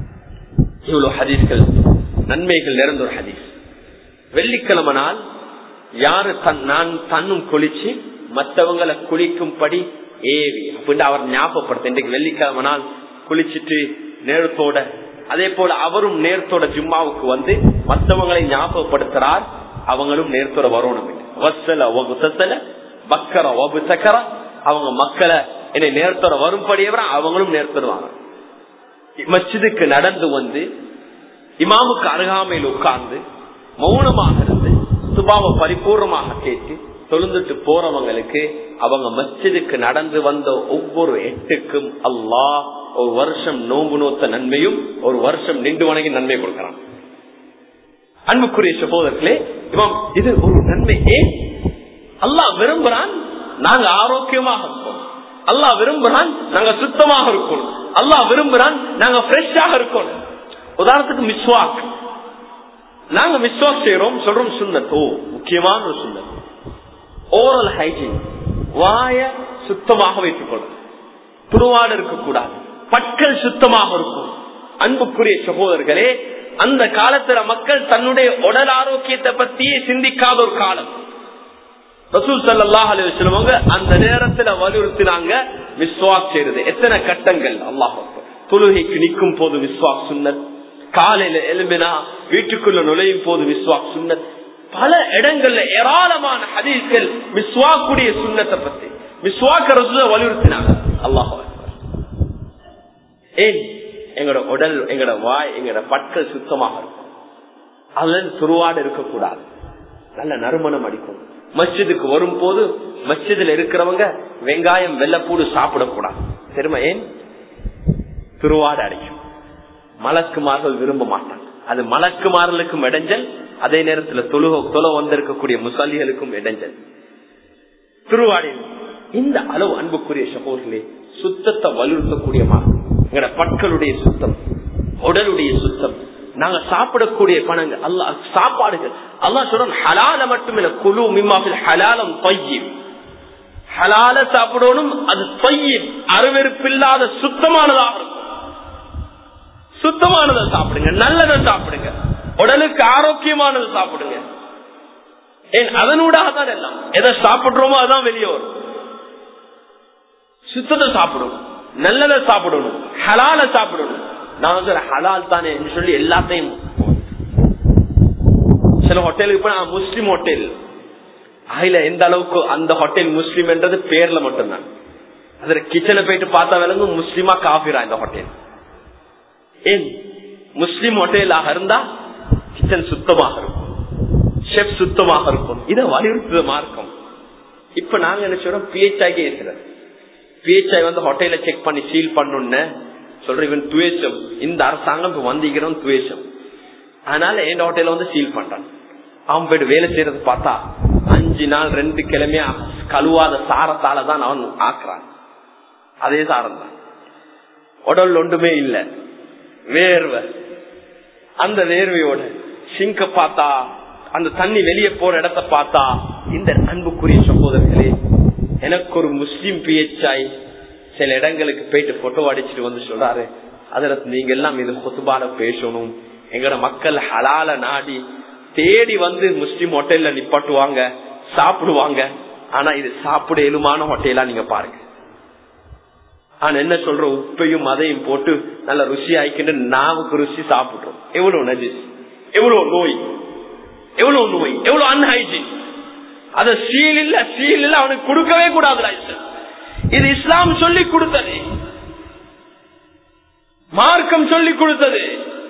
இவ்வளவு ஹதீஸ்கள் நன்மைகள் நிறைந்த ஒரு ஹதீஸ் வெள்ளிக்கிழமை நாள் யாரு தன் நான் தன்னும் குளிச்சு மற்றவங்களை குளிக்கும்படி ஏவி அப்படின்னு அவர் ஞாபகப்படுத்த இன்றைக்கு வெள்ளிக்கிழமை நாள் குளிச்சுட்டு நேரத்தோட அதே போல அவரும் நேரத்தோட ஜும்மாவுக்கு வந்து மற்றவங்களை ஞாபகப்படுத்துறார் அவங்களும் நேரத்தோட வரணும் வசல வகுசல பக்கர வபுசக்கர அவங்க மக்களை என்னை நேரத்தோட வரும்படியவர அவங்களும் நேரத்தோடுவாங்க மஸ்ஜிதுக்கு நடந்து வந்து இமாமுக்கு அருகாமையில் உட்கார்ந்து மௌனமாக இருந்து சுபாவை பரிபூர்ணமாக கேட்டு தொழுந்துட்டு போறவங்களுக்கு அவங்க மஸ்ஜிதுக்கு நடந்து வந்த ஒவ்வொரு எட்டுக்கும் அல்லாஹ் ஒரு வருஷம் நோம்பு நோத்த நன்மையும் ஒரு வருஷம் நின்று வணங்கி நன்மை கொடுக்கிறான் அன்புக்குரிய சகோதரர்களே இவன் இது ஒரு நன்மை ஏன் அல்லாஹ் விரும்புறான் நாங்க ஆரோக்கியமாக இருக்கோம் அல்லாஹ் விரும்புறான் நாங்க சுத்தமாக இருக்கணும் அல்லாஹ் விரும்புறான் நாங்க ஃப்ரெஷ்ஷாக இருக்கணும் உதாரணத்துக்கு மிஸ்வாக் நாங்க மிஸ்வாக் செய்யறோம் சொல்றோம் சுண்ணத் ஓ முக்கியமான ஒரு சுண்ணத் ஓரல் ஹைஜீன் வாய சுத்தமாக வைத்துக் கொள்ளும் துருவாடு இருக்கக்கூடாது பற்கள் சுத்தமாக இருக்கும் அன்புக்குரிய சகோதரர்களே அந்த காலத்துல மக்கள் தன்னுடைய உடல் ஆரோக்கியத்தை பத்தியே சிந்திக்காத ஒரு காலம் ரசூல் சல்லாஹ் அலுவலவங்க அந்த நேரத்துல வலியுறுத்தினாங்க விஸ்வாக் செய்யறது எத்தனை கட்டங்கள் அல்லாஹ் தொழுகைக்கு நிற்கும் போது விஸ்வாக் சுன்னத் காலையில எலும்பினா வீட்டுக்குள்ள நுழையும் போது விஸ்வாக் சுன்னத் பல இடங்கள்ல ஏராளமான ஹதீஸ்கள் மிஸ்வாக்குடைய சுண்ணத்தை பத்தி மிஸ்வாக்க ரசூல வலியுறுத்தினாங்க அல்லாஹ் ஏன் எங்களோட உடல் எங்களோட வாய் எங்களோட பற்கள் சுத்தமாக இருக்கும் அதுல துருவாடு இருக்கக்கூடாது நல்ல நறுமணம் அடிக்கும் மஸ்ஜிதுக்கு வரும் போது மஸ்ஜிதுல இருக்கிறவங்க வெங்காயம் வெள்ளப்பூடு சாப்பிடக்கூடாது தெரியுமா ஏன் துருவாடு அடிக்கும் மலக்குமார்கள் விரும்ப மாட்டாங்க அது மலக்குமார்களுக்கும் இடைஞ்சல் அதே நேரத்துல தொழுக தொலை வந்திருக்கக்கூடிய முசாலிகளுக்கும் இடைஞ்சல் திருவாடி இந்த அளவு அன்புக்குரிய சகோதரர்களே சுத்தத்தை வலியுறுத்தக்கூடிய மார்க்கம் எங்களோட பற்களுடைய சுத்தம் உடலுடைய சுத்தம் நாங்க சாப்பிடக்கூடிய பணங்கள் அல்லா சாப்பாடுகள் அல்லா சொல்றோம் ஹலால மட்டுமில்ல குழு மிம்மாவில் ஹலாலம் பையும் ஹலால சாப்பிடணும் அது பையும் அருவெருப்பில்லாத சுத்தமானதாக இருக்கும் சுத்தமானதை சாப்பிடுங்க நல்லதை சாப்பிடுங்க உடலுக்கு ஆரோக்கியமானது சாப்பிடுங்க ஏன் அதனூடாக தான் எல்லாம் எதை சாப்பிடுறோமோ அதான் வெளியே வரும் சுத்தத்தை சாப்பிடணும் நல்லதை சாப்பிடணும் ஹலால சாப்பிடணும் நான் வந்து ஹலால் தானே சொல்லி எல்லாத்தையும் சில ஹோட்டலுக்கு போய் முஸ்லிம் ஹோட்டல் அதுல எந்த அளவுக்கு அந்த ஹோட்டல் முஸ்லிம் என்றது பேர்ல மட்டும்தான் அதுல கிச்சனை போயிட்டு பார்த்தா விளங்கும் முஸ்லிமா காபிரா இந்த ஹோட்டல் ஏன் முஸ்லிம் ஹோட்டலாக இருந்தா கிச்சன் சுத்தமாக இருக்கும் ஷெஃப் சுத்தமாக இருக்கும் இதை வலியுறுத்துத மார்க்கம் இப்ப நாங்க என்ன சொல்றோம் பிஹெச்ஐக்கே இருக்கிறது பிஹெச்ஐ வந்து ஹோட்டல செக் பண்ணி சீல் பண்ணுன்னு சொல்ற இவன் துவேஷம் இந்த அரசாங்கம் இப்ப வந்திக்கிறோம் துவேஷம் அதனால என் ஹோட்டல வந்து சீல் பண்றான் அவன் போயிட்டு வேலை செய்யறது பார்த்தா அஞ்சு நாள் ரெண்டு கிழமையா கழுவாத சாரத்தால தான் அவன் ஆக்குறான் அதே சாரம் தான் உடல் ஒன்றுமே இல்ல வேர்வை அந்த வேர்வையோட சிங்க பார்த்தா அந்த தண்ணி வெளியே போற இடத்த பார்த்தா இந்த அன்புக்குரிய சகோதரர்களே எனக்கு ஒரு முஸ்லீம் பிஹெச்ஐ சில இடங்களுக்கு போயிட்டு போட்டோ அடிச்சுட்டு வந்து சொல்றாரு அதுல நீங்க எல்லாம் இது கொத்துபாட பேசணும் எங்கட மக்கள் ஹலால நாடி தேடி வந்து முஸ்லீம் ஹோட்டல்ல நிப்பாட்டுவாங்க சாப்பிடுவாங்க ஆனா இது சாப்பிட எலுமான ஹோட்டலா நீங்க பாருங்க ஆனா என்ன சொல்ற உப்பையும் அதையும் போட்டு நல்ல ருசி ஆயிக்கிட்டு நாவுக்கு ருசி சாப்பிடுறோம் எவ்வளவு நஜிஸ் எவ்வளவு நோய் எவ்வளவு நோய் எவ்வளவு அன்ஹைஜின் அத சீல் இல்ல சீல் இல்ல அவனுக்கு கொடுக்கவே கூடாது இது இஸ்லாம் சொல்லி கொடுத்தது மார்க்கம் சொல்லி கொடுத்தது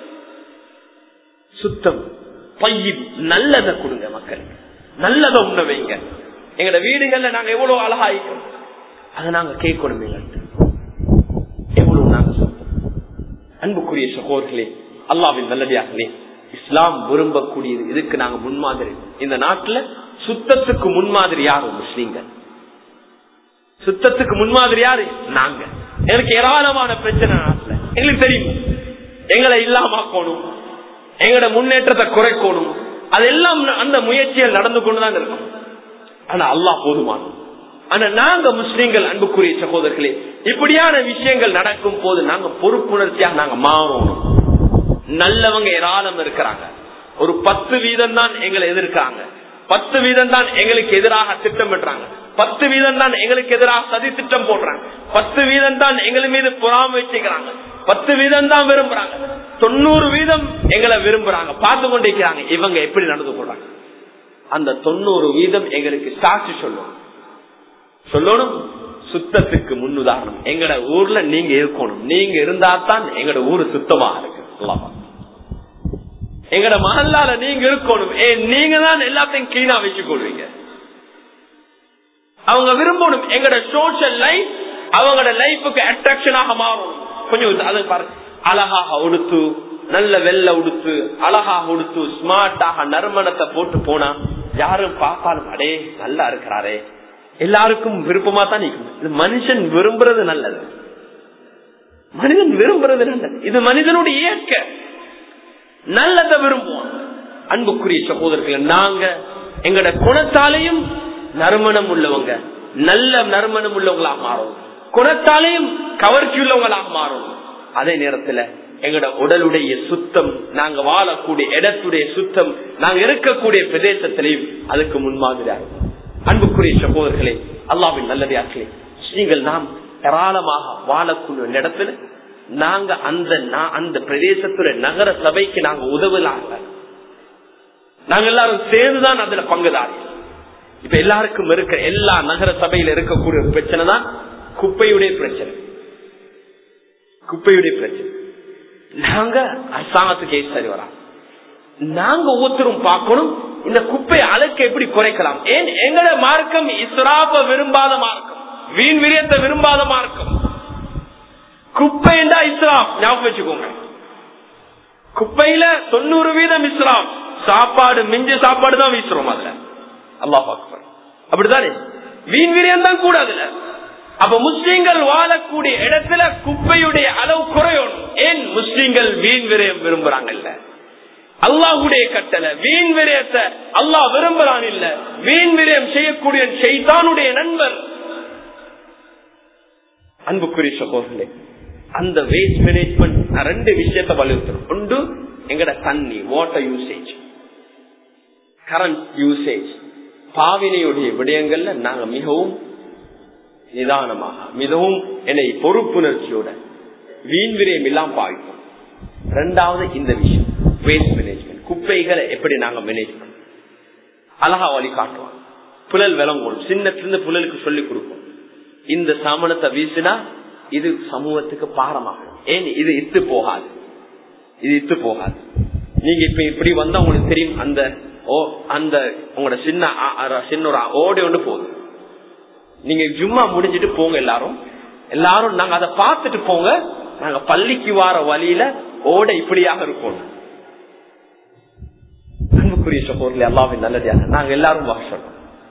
சுத்தம் பையில் நல்லதை கொடுங்க மக்களுக்கு நல்லதை உண்ண வைங்க எங்கட வீடுகள்ல நாங்க எவ்வளவு அழகாயிக்கிறோம் அதை நாங்க கேட்கணும் எவ்வளவு நாங்க சொல்றோம் அன்புக்குரிய சகோதரர்களே அல்லாவின் நல்லடியார்களே இஸ்லாம் விரும்பக்கூடியது இதுக்கு நாங்க முன்மாதிரி இந்த நாட்டுல சுத்தத்துக்கு முன்மாதிரி யாரு முஸ்லீம்கள் சுத்தத்துக்கு முன்மாதிரி யாரு நாங்க எனக்கு ஏராளமான பிரச்சனை நாட்டுல எங்களுக்கு தெரியும் எங்களை இல்லாமக்கணும் எங்களோட முன்னேற்றத்தை குறைக்கணும் அதெல்லாம் அந்த முயற்சிகள் நடந்து கொண்டுதான் இருக்கும் ஆனா அல்லாஹ் போதுமானது ஆனா நாங்க முஸ்லீம்கள் அன்புக்குரிய சகோதரர்களே இப்படியான விஷயங்கள் நடக்கும் போது நாங்க பொறுப்புணர்ச்சியாக நாங்க மாறணும் நல்லவங்க ஏராளம் இருக்கிறாங்க ஒரு பத்து வீதம் தான் எங்களை எதிர்க்காங்க பத்து வீதம் தான் எங்களுக்கு எதிராக திட்டமிடுறாங்க பத்து வீதம் தான் எங்களுக்கு எதிராக சதி திட்டம் போடுறாங்க பத்து வீதம் தான் எங்கள் மீது புறாம வச்சுக்கிறாங்க பத்து வீதம் தான் விரும்புறாங்க தொண்ணூறு வீதம் எங்களை விரும்புறாங்க பார்த்து கொண்டிருக்கிறாங்க இவங்க எப்படி நடந்து கொள்றாங்க அந்த தொண்ணூறு வீதம் எங்களுக்கு சாட்சி சொல்லணும் சொல்லணும் சுத்தத்துக்கு முன்னுதாரணம் எங்கட ஊர்ல நீங்க இருக்கணும் நீங்க இருந்தா தான் எங்கட ஊரு சுத்தமா இருக்கு எங்கட மகல்லால நீங்க இருக்கணும் ஏ நீங்க தான் எல்லாத்தையும் கிளீனா வச்சுக்கொள்வீங்க அவங்க விரும்பணும் எங்கட சோசியல் லைஃப் அவங்களோட லைஃபுக்கு அட்ராக்ஷனாக மாறும் கொஞ்சம் அது பாருங்க அழகாக உடுத்து நல்ல வெள்ள உடுத்து அழகாக உடுத்து ஸ்மார்ட்டாக நறுமணத்தை போட்டு போனா யாரும் பார்த்தாலும் அடே நல்லா இருக்கிறாரே எல்லாருக்கும் விருப்பமா தான் நிற்கும் இது மனுஷன் விரும்புறது நல்லது மனிதன் விரும்புறது நல்லது இது மனிதனுடைய இயற்கை நல்லதை விரும்புவோம் அன்புக்குரிய சகோதரர்கள் நாங்க எங்கட குணத்தாலையும் நறுமணம் உள்ளவங்க நல்ல நறுமணம் உள்ளவங்களாக மாறும் குணத்தாலையும் கவர்ச்சி உள்ளவங்களாக மாறும் அதே நேரத்துல எங்கட உடலுடைய சுத்தம் நாங்க வாழக்கூடிய இடத்துடைய சுத்தம் நாங்க இருக்கக்கூடிய பிரதேசத்திலையும் அதுக்கு முன்மாதிரியாக அன்புக்குரிய சகோதரர்களே அல்லாவின் நல்லதாக்களே நீங்கள் நாம் ஏராளமாக வாழக்கூடிய இடத்துல நாங்க அந்த அந்த பிரதேசத்துல நகர சபைக்கு நாங்க உதவலாங்க நாங்க எல்லாரும் சேர்ந்துதான் அதுல பங்குதாரி இப்ப எல்லாருக்கும் இருக்க எல்லா நகர சபையில இருக்கக்கூடிய ஒரு பிரச்சனை தான் குப்பையுடைய பிரச்சனை குப்பையுடைய பிரச்சனை நாங்க அரசாங்கத்துக்கு ஏன் சரி வரா நாங்க ஒவ்வொருத்தரும் பார்க்கணும் இந்த குப்பை அழுக்க எப்படி குறைக்கலாம் ஏன் எங்கட மார்க்கம் இஸ்ராப விரும்பாத மார்க்கம் வீண் விரியத்தை விரும்பாத மார்க்கம் குப்பைண்டா இஸ்லாம் ஞாபகம் வச்சுக்கோங்க குப்பையில தொண்ணூறு வீதம் இஸ்லாம் சாப்பாடு மிஞ்ச சாப்பாடு தான் வீசுறோம் அதுல அல்லா பாக்குறோம் அப்படித்தானே வீண் விரியம் தான் கூட அதுல அப்ப முஸ்லீம்கள் வாழக்கூடிய இடத்துல குப்பையுடைய அளவு குறையணும் ஏன் முஸ்லீம்கள் வீண் விரயம் விரும்புறாங்கல்ல அல்லாஹுடைய கட்டளை வீண் விரயத்தை அல்லாஹ் விரும்புறான் இல்ல வீண் விரயம் செய்யக்கூடிய செய்தானுடைய நண்பர் அன்புக்குரிய சகோதரர்களே அந்த வேஸ்ட் மேனேஜ்மெண்ட் ரெண்டு விஷயத்தை வலியுறுத்தணும் ஒன்று எங்கட தண்ணி வாட்டர் யூசேஜ் கரண்ட் யூசேஜ் பாவினையுடைய விடயங்கள்ல நாங்க மிகவும் நிதானமாக மிகவும் என்னை பொறுப்புணர்ச்சியோட வீண் விரயம் இல்லாம பாவிப்போம் ரெண்டாவது இந்த விஷயம் வேஸ்ட் மேனேஜ்மெண்ட் குப்பைகளை எப்படி நாங்க மேனேஜ் பண்ணோம் அழகா வழி காட்டுவோம் புழல் விளங்கணும் சின்னத்திலிருந்து புழலுக்கு சொல்லி கொடுப்போம் இந்த சாமனத்தை வீசினா இது சமூகத்துக்கு பாரமாகும் ஏன் இது இத்து போகாது இது இத்து போகாது நீங்க இப்ப இப்படி வந்தா உங்களுக்கு தெரியும் அந்த ஓ அந்த உங்களோட சின்ன சின்ன ஒரு ஓடி ஒன்று போகுது நீங்க ஜும்மா முடிஞ்சிட்டு போங்க எல்லாரும் எல்லாரும் நாங்க அதை பார்த்துட்டு போங்க நாங்க பள்ளிக்கு வார வழியில ஓட இப்படியாக இருக்கணும் அன்புக்குரிய சகோதரி அல்லாவின் நல்லதாக நாங்க எல்லாரும் வாசம்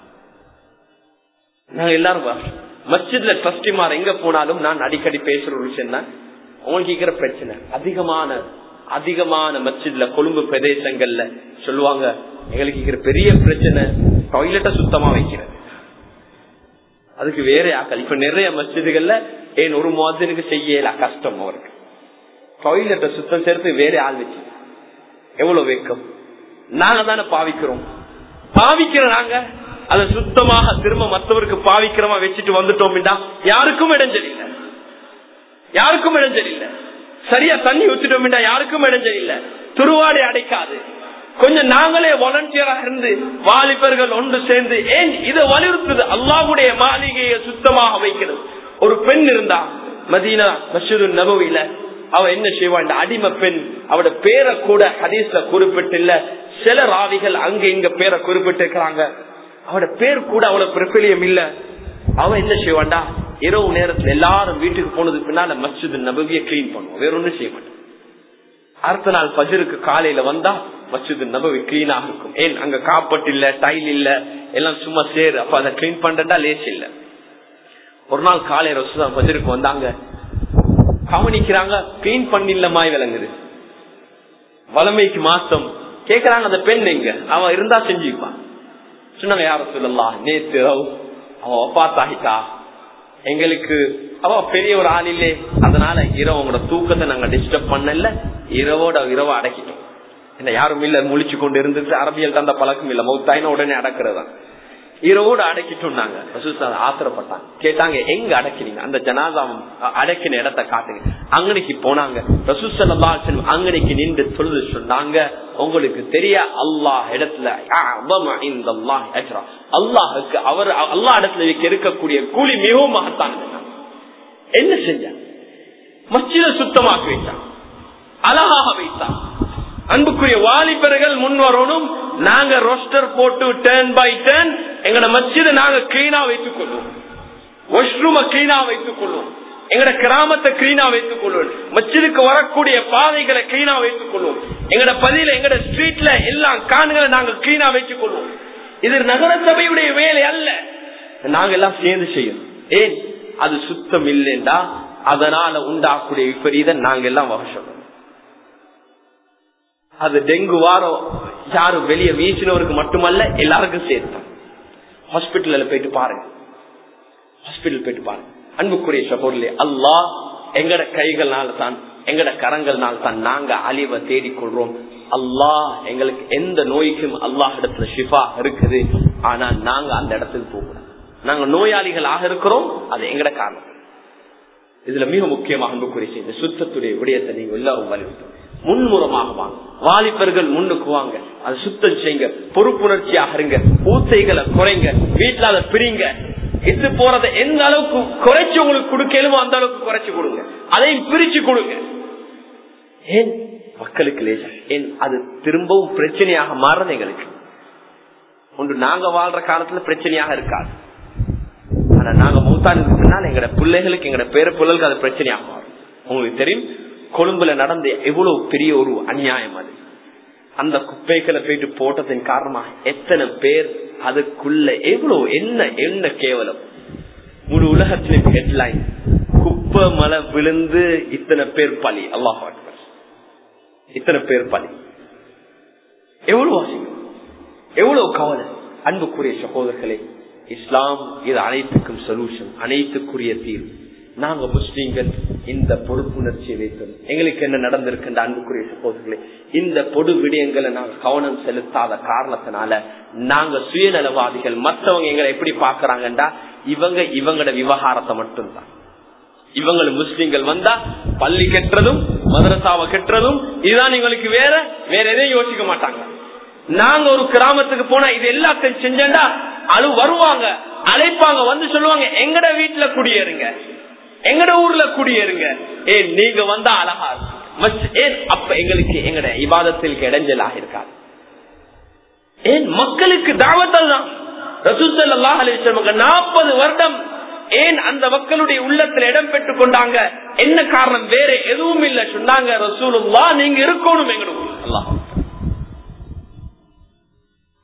நாங்க எல்லாரும் வாசம் மஸ்ஜித்ல ட்ரஸ்டிமார் எங்க போனாலும் நான் அடிக்கடி பேசுற ஒரு விஷயம் தான் உங்களுக்கு இருக்கிற பிரச்சனை அதிகமான அதிகமான மஸ்ஜித்ல கொழும்பு பிரதேசங்கள்ல சொல்லுவாங்க எங்களுக்கு இருக்கிற பெரிய பிரச்சனை டாய்லெட்டை சுத்தமா வைக்கிறது அதுக்கு வேற ஆக்கள் இப்ப நிறைய மஸ்ஜிதுகள்ல ஏன் ஒரு மோதனுக்கு செய்யல கஷ்டம் அவருக்கு டாய்லெட்டை சுத்தம் சேர்த்து வேற ஆள் வச்சு எவ்வளவு வெக்கம் நாங்க தானே பாவிக்கிறோம் பாவிக்கிற நாங்க அதை சுத்தமாக திரும்ப மற்றவருக்கு பாவிக்கிறமா வச்சுட்டு வந்துட்டோம் யாருக்கும் இடைஞ்சல் இல்லை யாருக்கும் இடைஞ்சல் இல்லை சரியா தண்ணி ஊத்திட்டோம் யாருக்கும் இடைஞ்சல் இல்லை துருவாடை அடைக்காது கொஞ்சம் நாங்களே வாலண்டியராக இருந்து வாலிபர்கள் ஒன்று சேர்ந்து ஏன் இதை வலியுறுத்துது அல்லாவுடைய மாளிகையை சுத்தமாக வைக்கிறது ஒரு பெண் இருந்தா மதீனா மசூது நபவியில அவ என்ன செய்வா இந்த அடிமை பெண் அவட பேரை கூட ஹதீஸ்ல குறிப்பிட்டு சில ராவிகள் அங்க இங்க பேரை குறிப்பிட்டு இருக்கிறாங்க அவட பேர் கூட அவ்வளவு பிரபலியம் இல்ல அவ என்ன செய்வாண்டா இரவு நேரத்துல எல்லாரும் வீட்டுக்கு போனதுக்கு பின்னால மஸ்ஜித் நபவிய கிளீன் பண்ணுவோம் வேற ஒண்ணும் செய்ய மாட்டோம் அடுத்த நாள் பஜருக்கு காலையில வந்தா மஸ்ஜித் நபவி கிளீனாக இருக்கும் ஏன் அங்க காப்பட் இல்ல டைல் இல்ல எல்லாம் சும்மா சேரு அப்ப அதை கிளீன் பண்றா லேஸ் இல்ல ஒரு நாள் காலையில ரசூதா பஜருக்கு வந்தாங்க கவனிக்கிறாங்க கிளீன் பண்ணில்லமாய் விளங்குது வளமைக்கு மாசம் கேக்குறாங்க அந்த பெண் எங்க அவன் இருந்தா செஞ்சுப்பான் சொன்னாங்க யார சொல்லலாம் நேத்து அவன் ஒப்பாத்தாகிட்டா எங்களுக்கு அவ பெரிய ஒரு ஆள் இல்லே அதனால இரவு உங்களோட தூக்கத்தை நாங்க டிஸ்டர்ப் பண்ணல இரவோட இரவு அடக்கிட்டோம் என்ன யாரும் இல்ல முழிச்சு கொண்டு இருந்துட்டு அரபியல் தந்த பழக்கம் இல்ல மௌத்தாயின உடனே அடக்குறதான் இரவோடு அடக்கிட்டோம் நாங்க ஆத்திரப்பட்டாங்க கேட்டாங்க எங்க அடக்கினீங்க அந்த ஜனாதாவும் அடக்கின இடத்த காட்டுங்க அங்கனைக்கு போனாங்க ரசூசல்லா அங்கனைக்கு நின்று சொல்லு சொன்னாங்க உங்களுக்கு தெரிய அல்லாஹ் இடத்துல அல்லாஹுக்கு அவர் அல்லா இடத்துல இருக்கக்கூடிய கூலி மிகவும் மகத்தானது என்ன செஞ்சாங்க மச்சித சுத்தமாக்கி வைத்தான் அழகாக வைத்தான் அன்புக்குரிய வாலிபர்கள் முன் வரணும் நாங்க ரோஸ்டர் போட்டு டேர்ன் பை டேர்ன் எங்கட மச்சித நாங்க கிளீனா வைத்துக் கொள்வோம் வாஷ்ரூம கிளீனா வைத்துக் கொள்வோம் எங்கட கிராமத்தை கிளீனா வைத்துக் கொள்வோம் மச்சிதுக்கு வரக்கூடிய பாதைகளை கிளீனா வைத்துக் கொள்வோம் எங்கட பதில எங்கட ஸ்ட்ரீட்ல எல்லாம் காணுகளை நாங்க கிளீனா வைத்துக் கொள்வோம் இது நகர சபையுடைய வேலை அல்ல நாங்க எல்லாம் சேர்ந்து செய்யணும் ஏன் அது சுத்தம் இல்லைண்டா அதனால உண்டாக்கூடிய விபரீதம் நாங்க எல்லாம் வகசம் அது டெங்கு வாரம் யாரும் வெளியே வீசினவருக்கு மட்டுமல்ல எல்லாருக்கும் சேர்த்தோம் ஹாஸ்பிட்டல்ல போயிட்டு பாருங்க ஹாஸ்பிட்டல் போயிட்டு பாருங்க அன்புக்குரிய சகோதரே அல்லா எங்கட கைகள்னால தான் எங்கட கரங்கள்னால தான் நாங்க அழிவை தேடிக்கொள்றோம் அல்லாஹ் எங்களுக்கு எந்த நோய்க்கும் அல்லாஹ் இடத்துல ஷிஃபா இருக்குது ஆனா நாங்க அந்த இடத்துக்கு போகணும் நாங்க நோயாளிகளாக இருக்கிறோம் அது எங்கட காரணம் இதுல மிக முக்கியமாக அன்புக்குரிய செய்தி சுத்தத்துடைய விடயத்தை நீங்க எல்லாரும் வலியுறுத்தும் முன்முறமாக வாங்க வாலிபர்கள் முன்னுக்கு வாங்க அதை சுத்தம் செய்யுங்க பொறுப்புணர்ச்சியாக இருங்க ஊத்தைகளை குறைங்க வீட்டுல அதை பிரிங்க இது போறதை எந்த அளவுக்கு குறைச்சு உங்களுக்கு கொடுக்கலுமோ அந்த அளவுக்கு குறைச்சு கொடுங்க அதையும் பிரிச்சு கொடுங்க ஏன் மக்களுக்கு லேசா ஏன் அது திரும்பவும் பிரச்சனையாக மாறுறது எங்களுக்கு ஒன்று நாங்க வாழ்ற காலத்துல பிரச்சனையாக இருக்காது ஆனா நாங்க மூத்தானதுக்கு பின்னால் எங்கட பிள்ளைகளுக்கு எங்கட பேர பிள்ளைகளுக்கு அது பிரச்சனையாக மாறும் உங்களுக்கு தெரியும் கொழும்புல நடந்த எவ்வளவு பெரிய ஒரு அநியாயம் அது அந்த குப்பைகளை போயிட்டு போட்டதன் காரணமா எத்தனை பேர் அதுக்குள்ள எவ்வளவு என்ன என்ன கேவலம் முழு உலகத்திலும் ஹெட்லைன் குப்பை மலை விழுந்து இத்தனை பேர் பலி அல்லாஹ் இத்தனை பேர் பலி எவ்வளவு வாசிக்கும் எவ்வளவு கவலை அன்புக்குரிய சகோதரர்களே இஸ்லாம் இது அனைத்துக்கும் சொல்யூஷன் அனைத்துக்குரிய தீர்வு நாங்க முஸ்லீம்கள் இந்த பொறுப்புணர்ச்சியை வைத்தோம் எங்களுக்கு என்ன நடந்திருக்கின்ற அன்புக்குரிய சகோதரர்களே இந்த பொது விடயங்களை நாங்க கவனம் செலுத்தாத காரணத்தினால நாங்க சுயநலவாதிகள் மற்றவங்க எங்களை எப்படி பாக்குறாங்கன்றா இவங்க இவங்களோட விவகாரத்தை மட்டும்தான் இவங்களும் முஸ்லீம்கள் வந்தா பள்ளி கெட்டுறதும் மதரசாவை கெட்டுறதும் இதுதான் எங்களுக்கு வேற வேற எதையும் யோசிக்க மாட்டாங்க நாங்க ஒரு கிராமத்துக்கு போனா இது எல்லாத்தையும் செஞ்சா அழு வருவாங்க அழைப்பாங்க வந்து சொல்லுவாங்க எங்கட வீட்டுல குடியேறுங்க எங்கட ஊர்ல குடியேறுங்க ஏன் நீங்க வந்தா அழகா ஏன் அப்ப எங்களுக்கு எங்கட இவாதத்தில் இடைஞ்சலாக இருக்காது ஏன் மக்களுக்கு தாவத்தல் தான் ரசூசல்லா அலிஸ்லமுக்கு நாற்பது வருடம் ஏன் அந்த மக்களுடைய உள்ளத்துல இடம் பெற்றுக் கொண்டாங்க என்ன காரணம் வேற எதுவும் இல்ல சொன்னாங்க ரசூலுல்லா நீங்க இருக்கணும் எங்களுக்கு அல்லாஹ்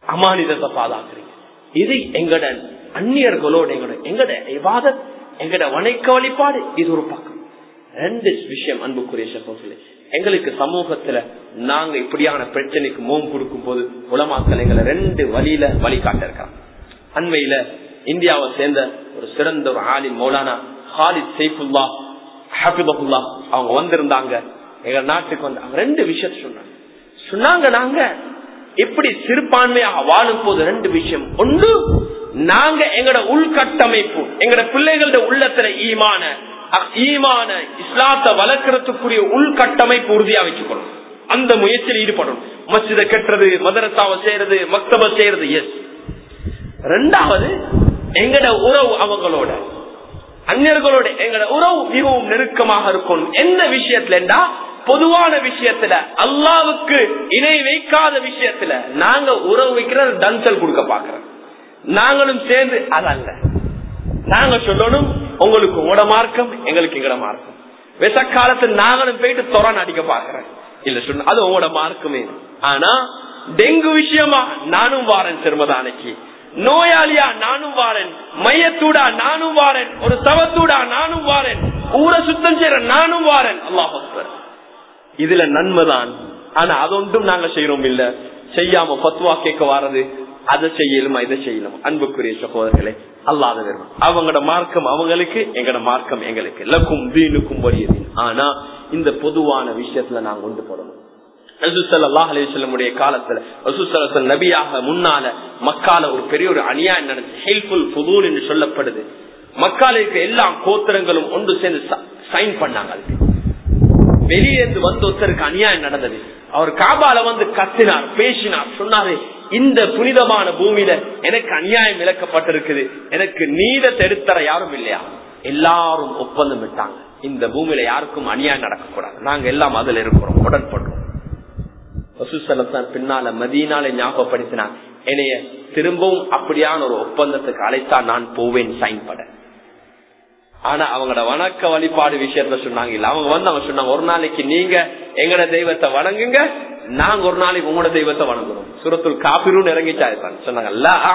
அமானிதத்தை பாதுகாக்கிறீங்க இது எங்கட அந்நியர்களோட எங்கட எங்கட விவாதத் எங்கட வணைக்க வழிபாடு இது ஒரு பக்கம் ரெண்டு விஷயம் அன்புக்குரிய சகோதரர்களே எங்களுக்கு சமூகத்துல நாங்க இப்படியான பிரச்சனைக்கு மோம் கொடுக்கும் போது உலமாக்கள் எங்களை ரெண்டு வழியில வழிகாட்ட இருக்காங்க அண்மையில இந்தியாவை சேர்ந்த ஒரு சிறந்த ஒரு ஆலிம் மௌலானா ஹாலித் சைஃபுல்லா ஹபிபுல்லா அவங்க வந்திருந்தாங்க எங்க நாட்டுக்கு வந்து ரெண்டு விஷயத்த சொன்னாங்க சொன்னாங்க நாங்க எப்படி சிறுபான்மையாக வாழும் போது ரெண்டு விஷயம் ஒன்று நாங்க எங்கட உள்கட்டமைப்பு எங்கட பிள்ளைகளோட உள்ளத்துல ஈமான ஈமான இஸ்லாத்தை வளர்க்கறதுக்குரிய உள்கட்டமைப்பு உறுதியா வச்சுக்கணும் அந்த முயற்சியில் ஈடுபடணும் மசித கட்டுறது மதரசாவை செய்யறது மக்தப செய்யறது எஸ் ரெண்டாவது எங்கட உறவு அவங்களோட அந்நியர்களோட எங்கட உறவு மிகவும் நெருக்கமாக இருக்கணும் எந்த விஷயத்துல பொதுவான விஷயத்துல அல்லாவுக்கு இணை வைக்காத விஷயத்துல நாங்க உறவு வைக்கிற டன்சல் கொடுக்க பாக்குறோம் நாங்களும் சேர்ந்து அதல்ல நாங்க சொல்லணும் உங்களுக்கு உங்களோட மார்க்கம் எங்களுக்கு எங்கட மார்க்கம் விச காலத்துல நாங்களும் போயிட்டு தொறான் அடிக்க பாக்குறேன் இல்ல சொன்ன அது உங்களோட மார்க்கமே ஆனா டெங்கு விஷயமா நானும் வாரன் திருமதானைக்கு நோயாளியா நானும் வாரன் மையத்தூடா நானும் வாரன் ஒரு சவத்தூடா நானும் வாரன் ஊரை சுத்தம் செய்யற நானும் வாரன் அல்லாஹ் இதுல நன்மைதான் ஆனா அதொன்றும் நாங்க செய்யறோம் இல்ல செய்யாம பத்துவா கேட்க வாரது அதை செய்யலுமா இதை செய்யலும் அன்புக்குரிய சகோதரர்களே அல்லாத வெறும் அவங்களோட மார்க்கம் அவங்களுக்கு எங்கட மார்க்கம் எங்களுக்கு லக்கும் தீனுக்கும் வலியது ஆனா இந்த பொதுவான விஷயத்துல நாங்க கொண்டு போடணும் அலிசல்லமுடைய காலத்துல நபியாக முன்னால மக்கால ஒரு பெரிய ஒரு அநியாயம் நடந்து ஹெல்ப்ஃபுல் புதூர் என்று சொல்லப்படுது மக்காலுக்கு எல்லா கோத்திரங்களும் ஒன்று சேர்ந்து சைன் பண்ணாங்க அதுக்கு வெளியேந்து வந்து ஒருத்தருக்கு அநியாயம் நடந்தது அவர் காபால வந்து கத்தினார் பேசினார் சொன்னாரு இந்த புனிதமான பூமியில எனக்கு அநியாயம் இழக்கப்பட்டிருக்குது எனக்கு நீதத்தை எடுத்தர யாரும் இல்லையா எல்லாரும் ஒப்பந்தம் விட்டாங்க இந்த பூமியில யாருக்கும் அநியாயம் நடக்கக்கூடாது நாங்க எல்லாம் அதுல இருக்கிறோம் உடன்படுறோம் வசூசலத்தான் பின்னால மதியனால ஞாபகப்படுத்தினார் என்னைய திரும்பவும் அப்படியான ஒரு ஒப்பந்தத்துக்கு அழைத்தா நான் போவேன் சைன் பட ஆனா அவங்களோட வணக்க வழிபாடு விஷயத்த சொன்னாங்க இல்ல அவங்க வந்து அவங்க சொன்னாங்க ஒரு நாளைக்கு நீங்க எங்கட தெய்வத்தை வணங்குங்க நாங்க ஒரு நாளைக்கு உங்களோட தெய்வத்தை வணங்குறோம் சுரத்துல் காபிரும் இறங்கிச்சா சொன்னாங்க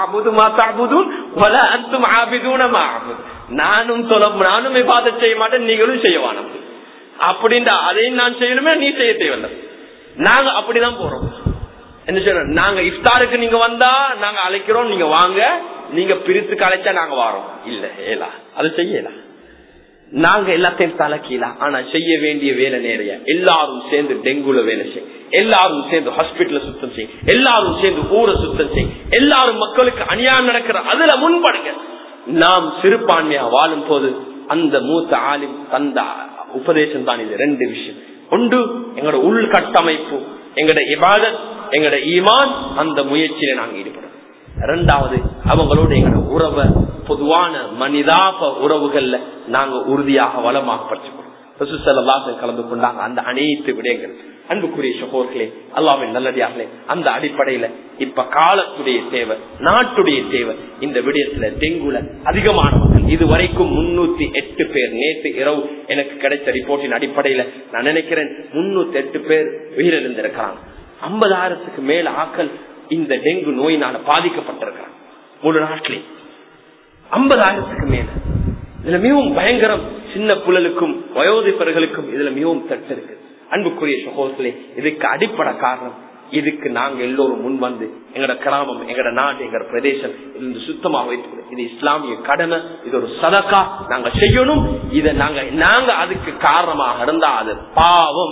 நானும் சொல்ல நானும் விவாத செய்ய மாட்டேன் நீங்களும் செய்யவான அப்படின்ற அதையும் நான் செய்யணுமே நீ செய்ய தேவையில்லை நாங்க அப்படிதான் போறோம் என்ன சொல்ற நாங்க இஃப்தாருக்கு நீங்க வந்தா நாங்க அழைக்கிறோம் நீங்க வாங்க நீங்க பிரித்துக்கு அழைச்சா நாங்க வாரோம் இல்ல ஏலா அது செய்யலாம் நாங்க எல்லாத்தையும் தலைக்கலாம் ஆனா செய்ய வேண்டிய வேலை நேரைய எல்லாரும் சேர்ந்து டெங்குல வேலை செய்யும் எல்லாரும் சேர்ந்து ஹாஸ்பிட்டல சுத்தம் செய்யும் எல்லாரும் சேர்ந்து ஊரை சுத்தம் செய்யும் எல்லாரும் மக்களுக்கு அநியாயம் நடக்கிற அதுல முன்படுங்க நாம் சிறுபான்மையா வாழும் போது அந்த மூத்த ஆலிம் தந்த உபதேசம் தான் இது ரெண்டு விஷயம் ஒன்று எங்களோட உள்கட்டமைப்பு எங்களோட இபாதத் எங்களோட ஈமான் அந்த முயற்சியில நாங்க ஈடுபடும் இரண்டாவது அவங்களோட எங்களோட உறவை பொதுவான மனிதாப உறவுகள்ல நாங்க உறுதியாக வளமாக பறிச்சுக்கணும் கலந்து கொண்டாங்க அந்த அனைத்து விடயங்கள் அன்புக்குரிய சகோர்களே அல்லாவின் நல்லடியார்களே அந்த அடிப்படையில இப்ப காலத்துடைய தேவை நாட்டுடைய தேவை இந்த விடயத்துல டெங்குல அதிகமான மக்கள் இதுவரைக்கும் முன்னூத்தி எட்டு பேர் நேற்று இரவு எனக்கு கிடைத்த ரிப்போர்ட்டின் அடிப்படையில நான் நினைக்கிறேன் முன்னூத்தி எட்டு பேர் உயிரிழந்திருக்கிறாங்க ஐம்பதாயிரத்துக்கு மேல ஆக்கள் இந்த டெங்கு நோயினால பாதிக்கப்பட்டிருக்கிறாங்க முழு நாட்டிலே ஐம்பதாயிரத்துக்கு மேல இதுல மிகவும் பயங்கரம் சின்ன புழலுக்கும் வயோதிப்பர்களுக்கும் இதுல மிகவும் தட்டு இருக்கு அன்புக்குரிய சகோதரர்களே இதுக்கு அடிப்படை காரணம் இதுக்கு நாங்க எல்லோரும் முன் வந்து எங்கட கிராமம் எங்கட நாடு எங்கட பிரதேசம் இருந்து சுத்தமாக வைத்துக்கணும் இது இஸ்லாமிய கடமை இது ஒரு சதக்கா நாங்க செய்யணும் இதை நாங்க நாங்க அதுக்கு காரணமாக இருந்தா அது பாவம்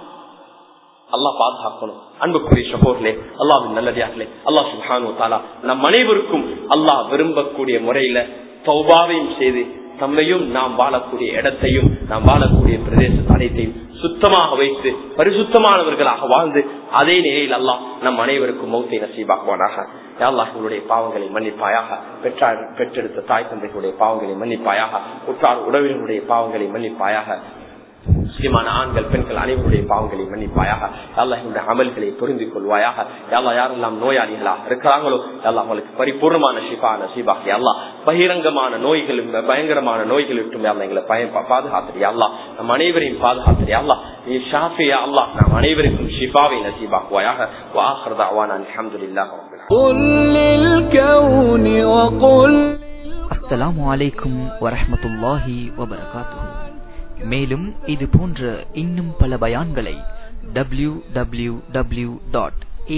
அல்லாஹ் பாதுகாக்கணும் அன்புக்குரிய சகோதரே அல்லாவின் நல்லடியார்களே அல்லாஹ் சுஹானு தாலா நம் அனைவருக்கும் அல்லாஹ் விரும்பக்கூடிய முறையில சௌபாவையும் செய்து தம்மையும் நாம் வாழக்கூடிய இடத்தையும் நாம் வாழக்கூடிய பிரதேச அனைத்தையும் சுத்தமாக வைத்து பரிசுத்தமானவர்களாக வாழ்ந்து அதே நிலையில் அல்லாஹ் நம் அனைவருக்கும் மௌத்தை நசீபாக்குவானாக அல்லாஹர்களுடைய பாவங்களை மன்னிப்பாயாக பெற்றார் பெற்றெடுத்த தாய் தந்தைகளுடைய பாவங்களை மன்னிப்பாயாக உற்றார் உறவினருடைய பாவங்களை மன்னிப்பாயாக முஸ்லிமான ஆண்கள் பெண்கள் அனைவருடைய பாவங்களை மன்னிப்பாயாக அல்லா என்னுடைய அமல்களை புரிந்து கொள்வாயாக எல்லா யாரெல்லாம் நோயாளிகளா இருக்கிறாங்களோ எல்லாம் அவங்களுக்கு பரிபூர்ணமான ஷிபா நசீபாக அல்லா பகிரங்கமான நோய்களும் பயங்கரமான நோய்கள் விட்டும் எல்லாம் எங்களை பாதுகாத்துறியா அல்லா நம் அனைவரையும் பாதுகாத்துறியா அல்லா நீ ஷாஃபியா அல்லாஹ் நாம் அனைவருக்கும் ஷிஃபாவை நசீபாக்குவாயாக வாஹர் தாவான் அல்ஹம்துலில்லாஹ் ரப்பில் ஆலமீன். قل للكون وقل அஸ்ஸலாமு அலைக்கும் வரஹ்மத்துல்லாஹி வபரகாத்துஹு மேலும் இது போன்ற இன்னும் பல பயான்களை W W W dot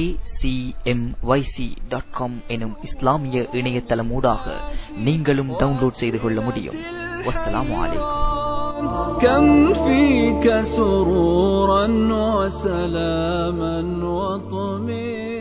dot com எனும் இஸ்லாமிய இணையதளமூடாக நீங்களும் டவுன்லோட் செய்து கொள்ள முடியும் வஸ்ஸலாமு அலைக்கும் كم فيك سرورا وسلاما وطمئنا